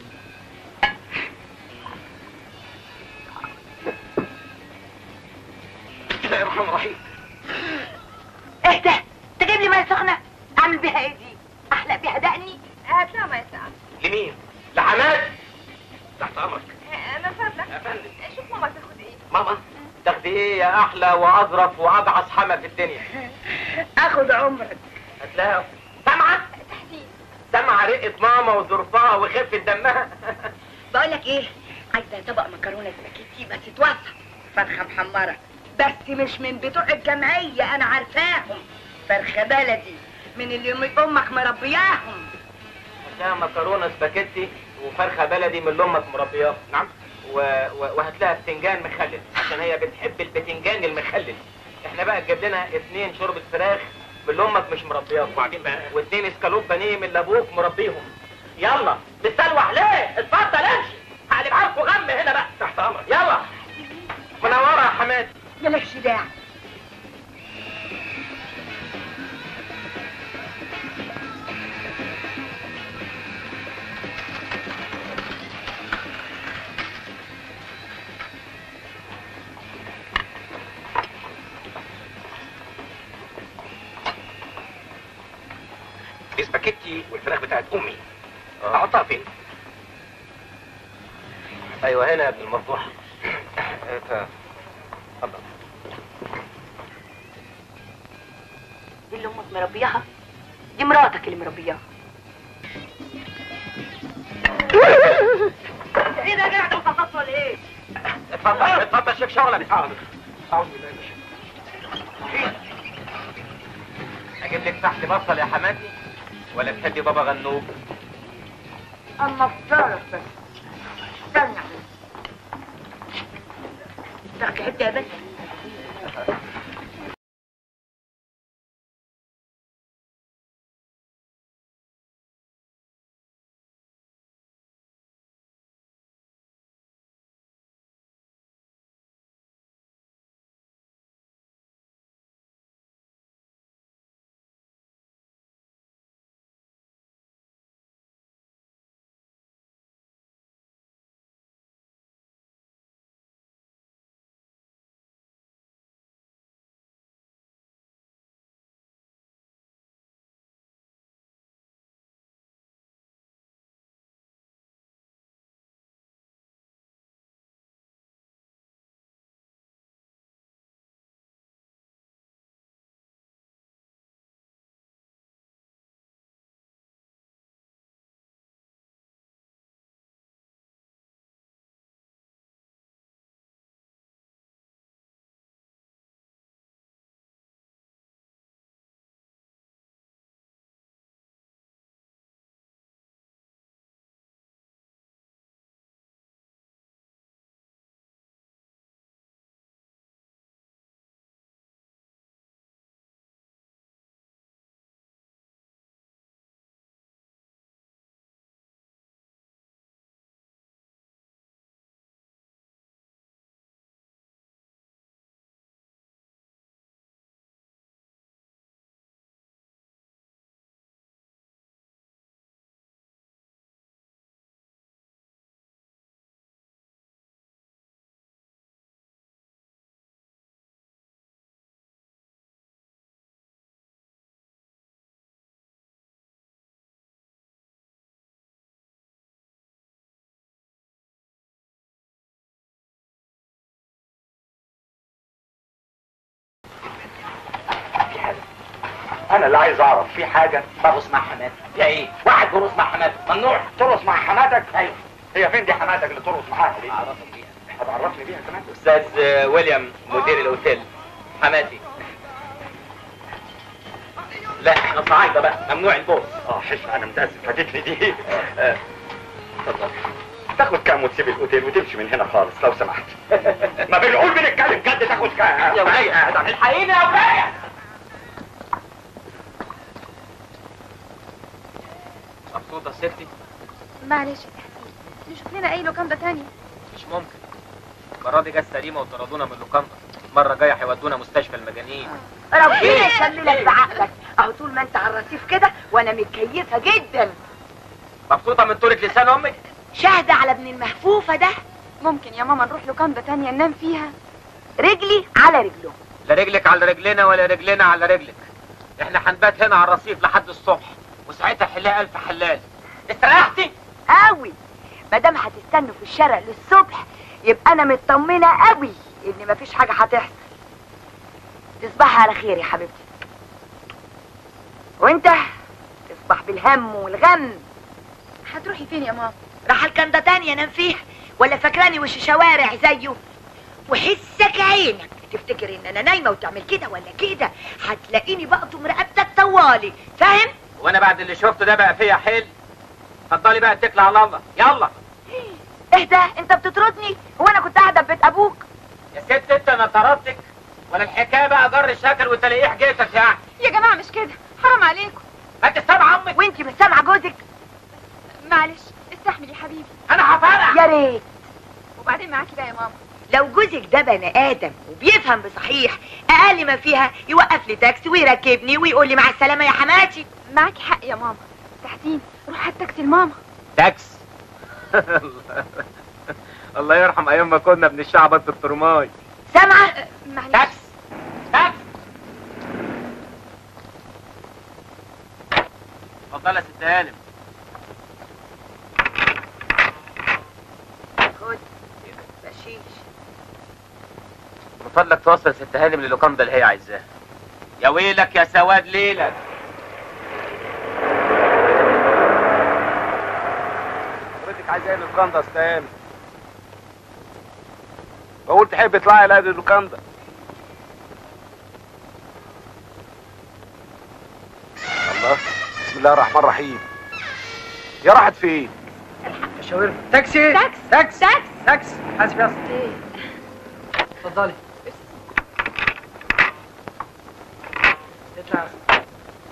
بسم الله الرحمن الرحيم اهدى تجيب لي ميه سخنه اعمل بيها ايه دي احلق بيها دقني هات لها ميه ساقعه لمين لحماد تحت امرك من فضلك يا فندم شوف ماما تاخد ايه ماما تاخدي ايه يا احلى واظرف وابعث حما في الدنيا اخد عمرك هتلاقيها سامعه سامعه رقه ماما وظرفها وخفه دمها بقول لك ايه عايزه طبق مكرونه سباكيتي بس توسع فرخه محمره بس مش من بتوع الجمعيه انا عارفاهم فرخه بلدي من اللي م- امك مربياهم هتلاقيها مكرونه سباكيتي وفرخه بلدي من اللي امك مربياها نعم و... و... وهتلاقيها بتنجان مخلل عشان هي بتحب البتنجان المخلل احنا بقى تجيب لنا اتنين شوربه فراخ من اللي امك مش مربياهم وبعدين بقى واتنين اسكالوب بانيه من اللي ابوك مربيهم يلا تستلوح ليه اتفضل امشي هقلب عليكم غم هنا بقى تحت امرك يلا منوره يا حماد مالكش داعي الاسباجيتي والفراخ بتاعت امي احطها فين؟ ايوه هنا يا ابن المفضوح اتفضل دي اللي امك مربياها دي مراتك اللي مربياها ايه ده قاعد وسطت ولا ايه؟ اتفضل اتفضل شوف شغلك حاضر اعوذ بالله من الشيطان اجيب لك تحت بصل يا حماتي ولا تحبي بابا غنوج اما بتعرف بس استنى تاخدي حته يا بنت انا اللي عايز اعرف في حاجه برقص مع حماتي فيها ايه؟ واحد برقص مع حماتي ممنوع ترقص مع حماتك ايوه هي فين دي حماتك اللي ترقص معاها دي اعرفك بيها هتعرفني بيها كمان استاذ ويليام مدير الاوتيل حماتي لا احنا صعايده بقى ممنوع البوس اه حس انا متاسف فاتتني دي آه، اتفضل تاخد كام وتسيب الاوتيل وتمشي من هنا خالص لو سمحت ما بنقول بنتكلم جد تاخد كام يا ولية الحقيني يا ولية مبسوطة ستي معلش يا تحسين نشوف لنا اي لوكاندا تانية مش ممكن المرة دي جت سليمة وطردونا من اللوكاندا المرة الجاية هيودونا مستشفى المجانين ربنا يكملك بعقلك اهو طول ما انت على الرصيف كده وانا متكيفه جدا مبسوطة من طولة لسان امك شاهده على ابن المهفوفه ده ممكن يا ماما نروح لوكاندا تانية ننام فيها رجلي على رجله لا رجلك على رجلنا ولا رجلنا على رجلك احنا هنبات هنا على الرصيف لحد الصبح وساعتها حلها الف حلال استريحتي قوي ما دام هتستنوا في الشارع للصبح يبقى انا مطمنه قوي ان مفيش حاجه هتحصل تصبحي على خير يا حبيبتي وانت تصبح بالهم والغم هتروحي فين يا ماما راح الكندا تانية انام فيها ولا فاكراني وش شوارع زيه وحسك عينك تفتكر ان انا نايمه وتعمل كده ولا كده هتلاقيني بقطم رقبتك طوالي فاهم وانا بعد اللي شفته ده بقى فيا حيل اتفضلي بقى اتكلي على الله يلا اهدى انت بتطردني هو انا كنت قاعده في بيت ابوك يا ست انت انا طردتك ولا الحكايه بقى جر الشكل وتلاقيه حكايتك يعني يا جماعة مش كده حرام عليكم ما انت سامعه امك وانت مش سامعه جوزك معلش استحمل يا حبيبي انا هفرح يا ريت وبعدين معاكي بقى يا ماما لو جوزك ده بني ادم وبيفهم بصحيح اقل ما فيها يوقف لي تاكسي ويركبني ويقول لي مع السلامه يا حماتي معاكي حق يا ماما تحسين روح هات تاكسي لماما تاكس الله يرحم ايام ما كنا بنشعبط بالترماي سامعه معلش تاكس تاكس اتفضل يا ست هانم خد بشيش من فضلك توصل ست هانم للوكاندا اللي هي عايزاها يا ويلك يا سواد ليلك حضرتك عايز ايه لوكاندا يا استاذ هانم؟ بقول تحب تطلعي لا دي لوكاندا الله بسم الله الرحمن الرحيم يا راحت فين؟ شاورما تاكسي تاكس تاكس تاكس تاكس حاسب يا اسطى اتفضلي اطلع يا اسطى.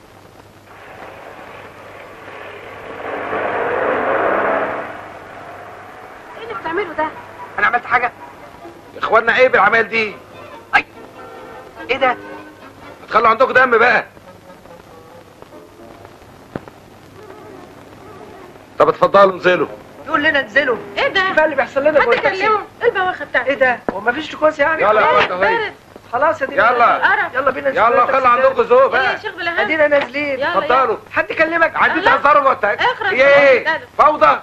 ايه اللي بتعمله ده انا عملت حاجه يا اخوانا ايه بالعمال دي؟ ايه ده تخلوا عندكم دم بقى طب اتفضلوا انزلوا يقول لنا انزلوا ايه ده؟ بقى اللي بيحصل لنا حد جوه التاكسي كلمه ايه البواخه بتاعتك ايه ده هو مفيش تكوس يعني يلا يا بارد اخوانا هاي بارد خلاص ادينا يلا. قرف. يلا بينا ننزل يلا التاكسي خلوا عندكم ذوق ايه يا بقى شيخ بلهاب ادينا نازلين يلا، اتفضلوا حد كلمك عايزين لا. تهزروا جوه التاكسي اخرج ايه تعالى. فوضى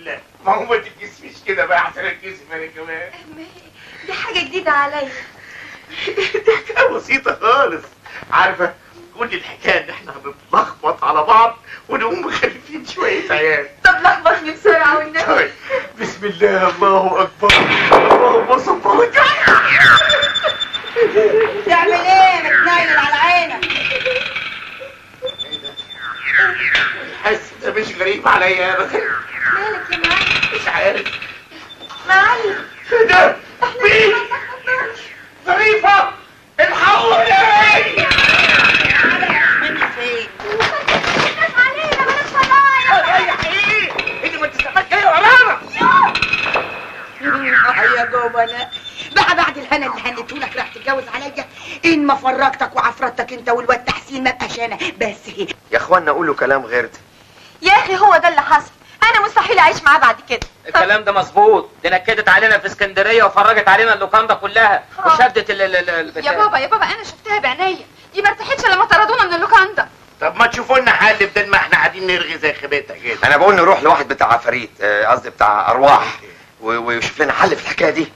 لا ما هو ما تتكسفيش كده بقى عشان اتكسف انا كمان دي حاجة جديدة عليا حكايه بسيطه خالص عارفه كل الحكايه ان احنا بنلخبط على بعض ونقوم مخلفين شويه عيال طب لخبطني بسرعة والنبي طيب بسم الله الله اكبر اللهم صل على تعمل ايه متنيل على عينك حاسس ده مش غريب عليا ابدا مالك يا معلم مش عارف معلم ايه ده مين ظريفه الحقوني مني فين رايح ايه انت ما انت سمعت جاي ورانا يا جبنة بقى بعد الهنا اللي هنيتهولك راح تتجوز عليا ان ما فرجتك وعفرتك انت والواد تحسين ما بقاش انا بس هي يا اخوانا قولوا كلام غير ده يا اخي هو ده اللي حصل انا مستحيل اعيش معاه بعد كده الكلام ده مظبوط دي نكدت علينا في اسكندريه وفرجت علينا اللوكاندا كلها وشدت ال ال ال البتاع. يا بابا يا بابا انا شفتها بعينيا دي ما ارتحتش لما طردونا من اللوكاندا طب ما تشوفوا لنا حل بدل ما احنا قاعدين نرغي زي خبيتها كده انا بقول نروح لواحد بتاع عفاريت آه، قصدي بتاع ارواح و- ويشوف لنا حل في الحكايه دي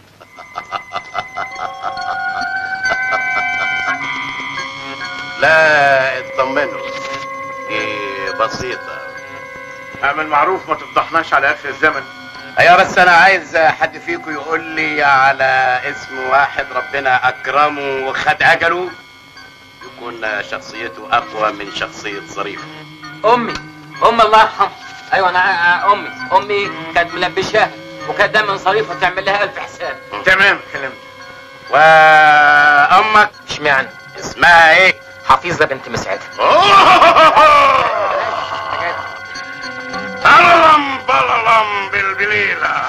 لا اطمنوا دي بسيطة اعمل معروف ما تفضحناش على اخر الزمن ايوه بس انا عايز حد فيكم يقول لي على اسم واحد ربنا اكرمه وخد اجله يكون شخصيته اقوى من شخصية ظريف امي ام الله يرحمها ايوه انا ع- امي امي كانت ملبشاها وكانت دايما صريفه تعمل لها الف حساب تمام كلام وامك اشمعنى اسمها ايه حفيظه بنت مسعده بللم بللم بالبليلة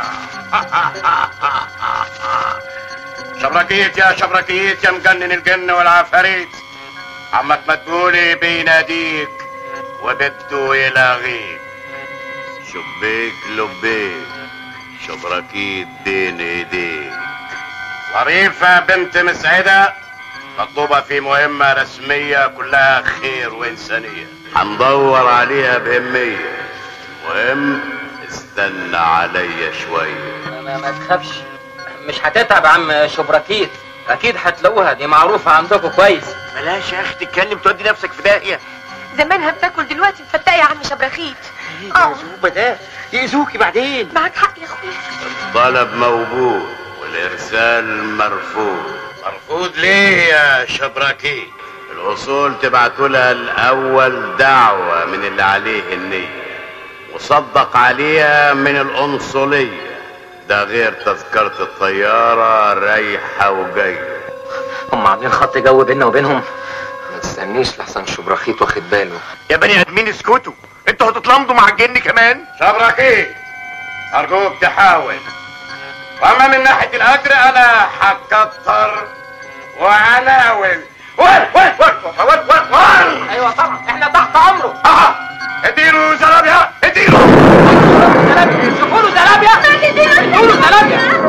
شبركيت يا شبركيت يا مجنن الجن والعفاريت عمك مدبولي بيناديك وبده يلاغيك شبيك لبيك شبركيت بين ايديك ظريفة بنت مسعدة مطلوبة في مهمة رسمية كلها خير وإنسانية هندور عليها بهمية مهم استنى عليا شوية ما, ما تخافش مش هتتعب يا عم شبركيت اكيد هتلاقوها دي معروفه عندكم كويس بلاش يا اخي تتكلم تودي نفسك في داهية زمانها بتاكل دلوقتي مفتقه يا عم شبرخيت اه ده يأذوكي بعدين معاك حق يا اخويا الطلب موجود والارسال مرفوض مرفوض ليه يا شبراكي الاصول تبعتوا لها الاول دعوة من اللي عليه النية وصدق عليها من القنصلية ده غير تذكرة الطيارة رايحة وجاية هم عاملين خط جو بيننا وبينهم ما تستنيش لحسن شبرخيت واخد باله يا بني ادمين اسكتوا انتوا هتتلمضوا مع الجن كمان شبراكي ارجوك تحاول واما من ناحيه الاجر انا هكتر وعناول وين وين وين وين وين وين ايوه طبعا احنا تحت امره اه اديله زلابيا اديله شوفوا له زلابيا شوفوا له زلابيا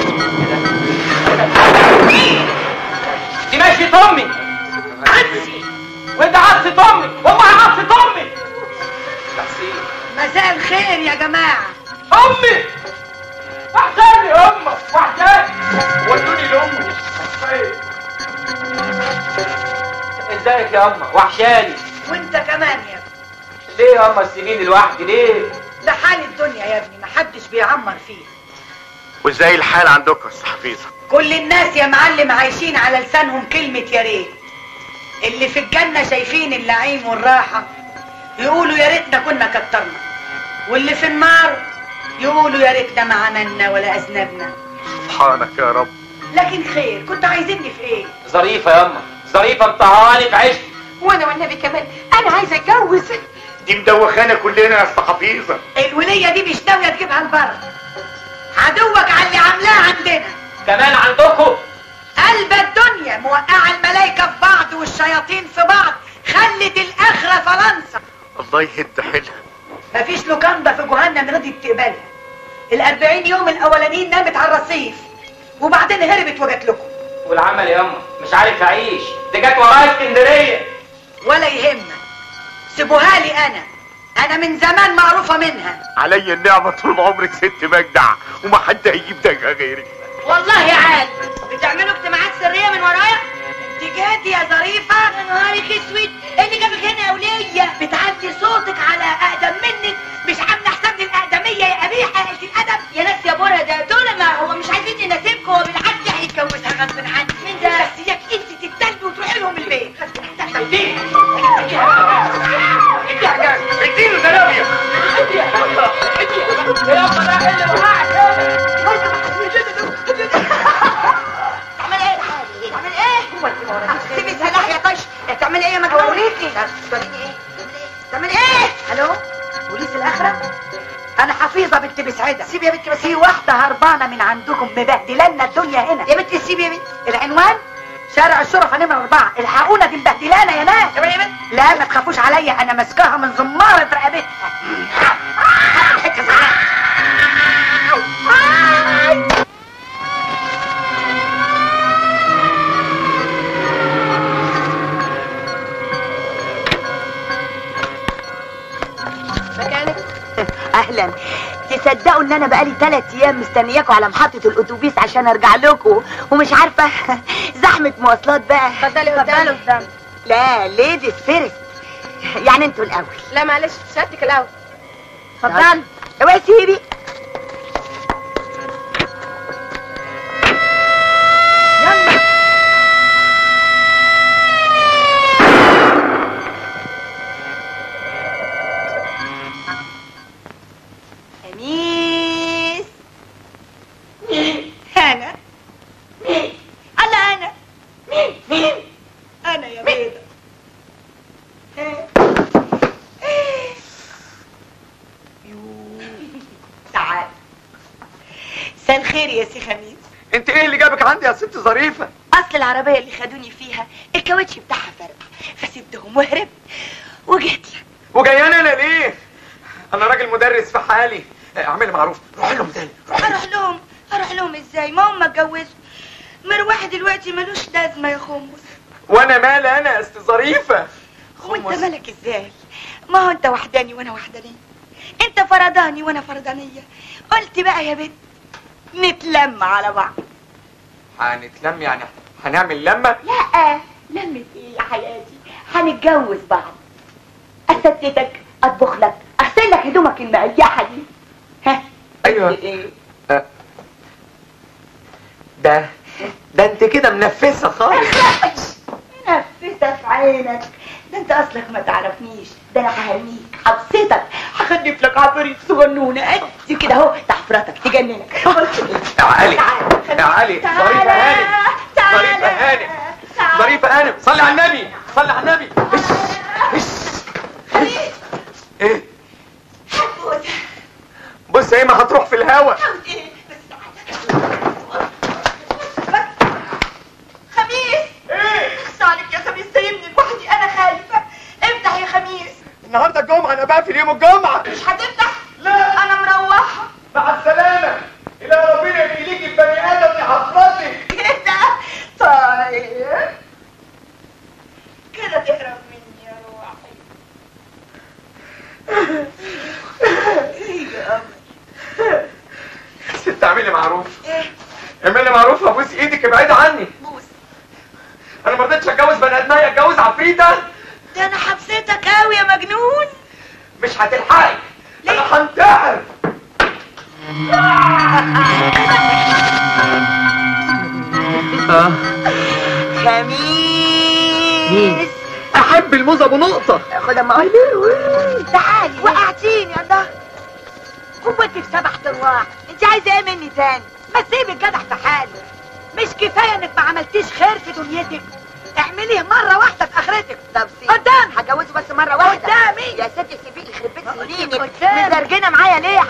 دي ماشية امي عدسي وانت عدسة امي والله عدسة امي مساء الخير يا جماعة امي وحشاني امك وحشاني ودوني لامي ازيك يا اما وحشاني وانت كمان يا ابني ليه يا اما تسيبيني لوحدي ليه ده حال الدنيا يا ابني محدش بيعمر فيه وازاي الحال عندكم يا أستاذ حفيظه كل الناس يا معلم عايشين على لسانهم كلمة يا ريت اللي في الجنة شايفين النعيم والراحة يقولوا يا ريتنا كنا كترنا واللي في النار يقولوا يا ريتنا ما عملنا ولا أذنبنا سبحانك يا رب لكن خير كنت عايزيني في ايه ظريفة يا اما ظريفة مطهراني في عيشتي وانا والنبي كمان انا عايزه اتجوز دي مدوخانا كلنا يا أستاذ حفيظه الولية دي مش ناوية تجيبها لبره عدوك على اللي عاملاه عندنا كمان عندكم قلب الدنيا موقعة الملايكة في بعض والشياطين في بعض خلت الآخرة فرنسا الله يهد حيلها مفيش لوكاندا في جهنم رضيت تقبلها الأربعين يوم الأولانيين نامت على الرصيف وبعدين هربت وجت لكم والعمل يا اما مش عارف اعيش دي جت ورايا اسكندرية ولا يهمك سيبوها لي أنا انا من زمان معروفه منها علي النعمة طول عمرك ست مجدع وما حد هيجيب دقة غيرك والله يا عال بتعملوا اجتماعات سريه من ورايا انت جاتي يا ظريفه يا نهارك اسود ايه اللي جابك هنا يا وليه بتعدي صوتك على اقدم منك مش عامله حساب للاقدميه يا قبيحه قلت الادب يا ناس يا بورا ده دول ما هو مش عايزين يناسبكم هو بالعكس هيتجوزها غصب عنك مين ده بس اياك انت تتلبي وتروحي لهم البيت اديله زلابية تعمل ايه يا حالي تعمل ايه سيبي سلاح يا طش تعمل ايه يا مجنونيتي توريني ايه تعمل ايه الو بوليس الاخره انا حفيظه بنت مسعده سيبي يا بنتي بس في واحده هربانه من عندكم مبهدلانا الدنيا هنا يا بنتي سيبي يا بنتي العنوان شارع الشرفة نمرة أربعة الحقونا دي مبهدلانا يا ناس يا بنتي لا ما تخافوش عليا أنا ماسكاها من زمارة رقبتها حتة صغيرة. مكانك اهلا تصدقوا ان انا بقالي ثلاث ايام مستنياكم على محطه الاتوبيس عشان ارجع لكم ومش عارفه زحمه مواصلات بقى اتفضلي قدام قدام لا ليديز فيرست يعني انتوا الاول لا معلش شهادتك الاول اتفضل اوعي سيبي يلا أميس مين؟ أنا مين؟ أنا أنا مين؟ مين؟ أنا يا بيضة تعال مساء الخير يا سي خميس انت ايه اللي جابك عندي يا ست ظريفه اصل العربيه اللي خدوني فيها الكاوتش بتاعها فرق فسبتهم وهربت وجيت لك وجايانا انا ليه انا راجل مدرس في حالي اه، اعملي معروف روح لهم تاني اروح لهم اروح لهم ازاي ما هم اتجوزوا مروح دلوقتي ملوش لازمه يا خمس وانا مال انا يا ست ظريفه وانت مالك ازاي ما هو انت وحداني وانا وحدانيه انت فرداني وانا فردانيه قلت بقى يا بنت نتلم على بعض هنتلم يعني هنعمل لمه لا لمة ايه يا حياتي هنتجوز بعض استتك اطبخ لك اغسل لك هدومك المريحه دي ها ايوه اه. ده ده انت كده منفسه خالص نفسها في عينك ده انت اصلك ما تعرفنيش ده انا ههنيك هبسطك هخلف لك عفريت صغنونه قد كده اهو تحفرتك تجننك يا علي يا علي ظريفه هانم ظريفه هانم ظريفه هانم صلي على النبي صلي على النبي هش هش ايه بص ايه ما هتروح في الهوا خميس ايه عليك يا خميس سايبني لوحدي انا خايفه افتح يا خميس النهارده الجمعه انا بقفل يوم الجمعه مش هتفتح لا انا مروحه مع السلامه الى ربنا يخليك البني ادم لحضرتك كده طيب كده تهرب مني يا روحي يا قمر ست اعملي معروف ايه اعملي معروف ابوس ايدك ابعدي عني بوس انا ما رضيتش اتجوز بني ادميه اتجوز عفريته ده انا حبستك قوي يا مجنون مش هتلحقي انا هنتحر خميس احب الموز ابو نقطه خد اما اقول تعالي وقعتيني الله قوتك سبع ارواح انت عايزه ايه مني تاني ما تسيبي الجدع في حاله مش كفايه انك ما عملتيش خير في دنيتك اعمليه مره واحده في اخرتك طب قدام هجوزه بس مره واحده قدامي يا ستي سيبيه يخرب بيت سنينك مزرجنه معايا ليه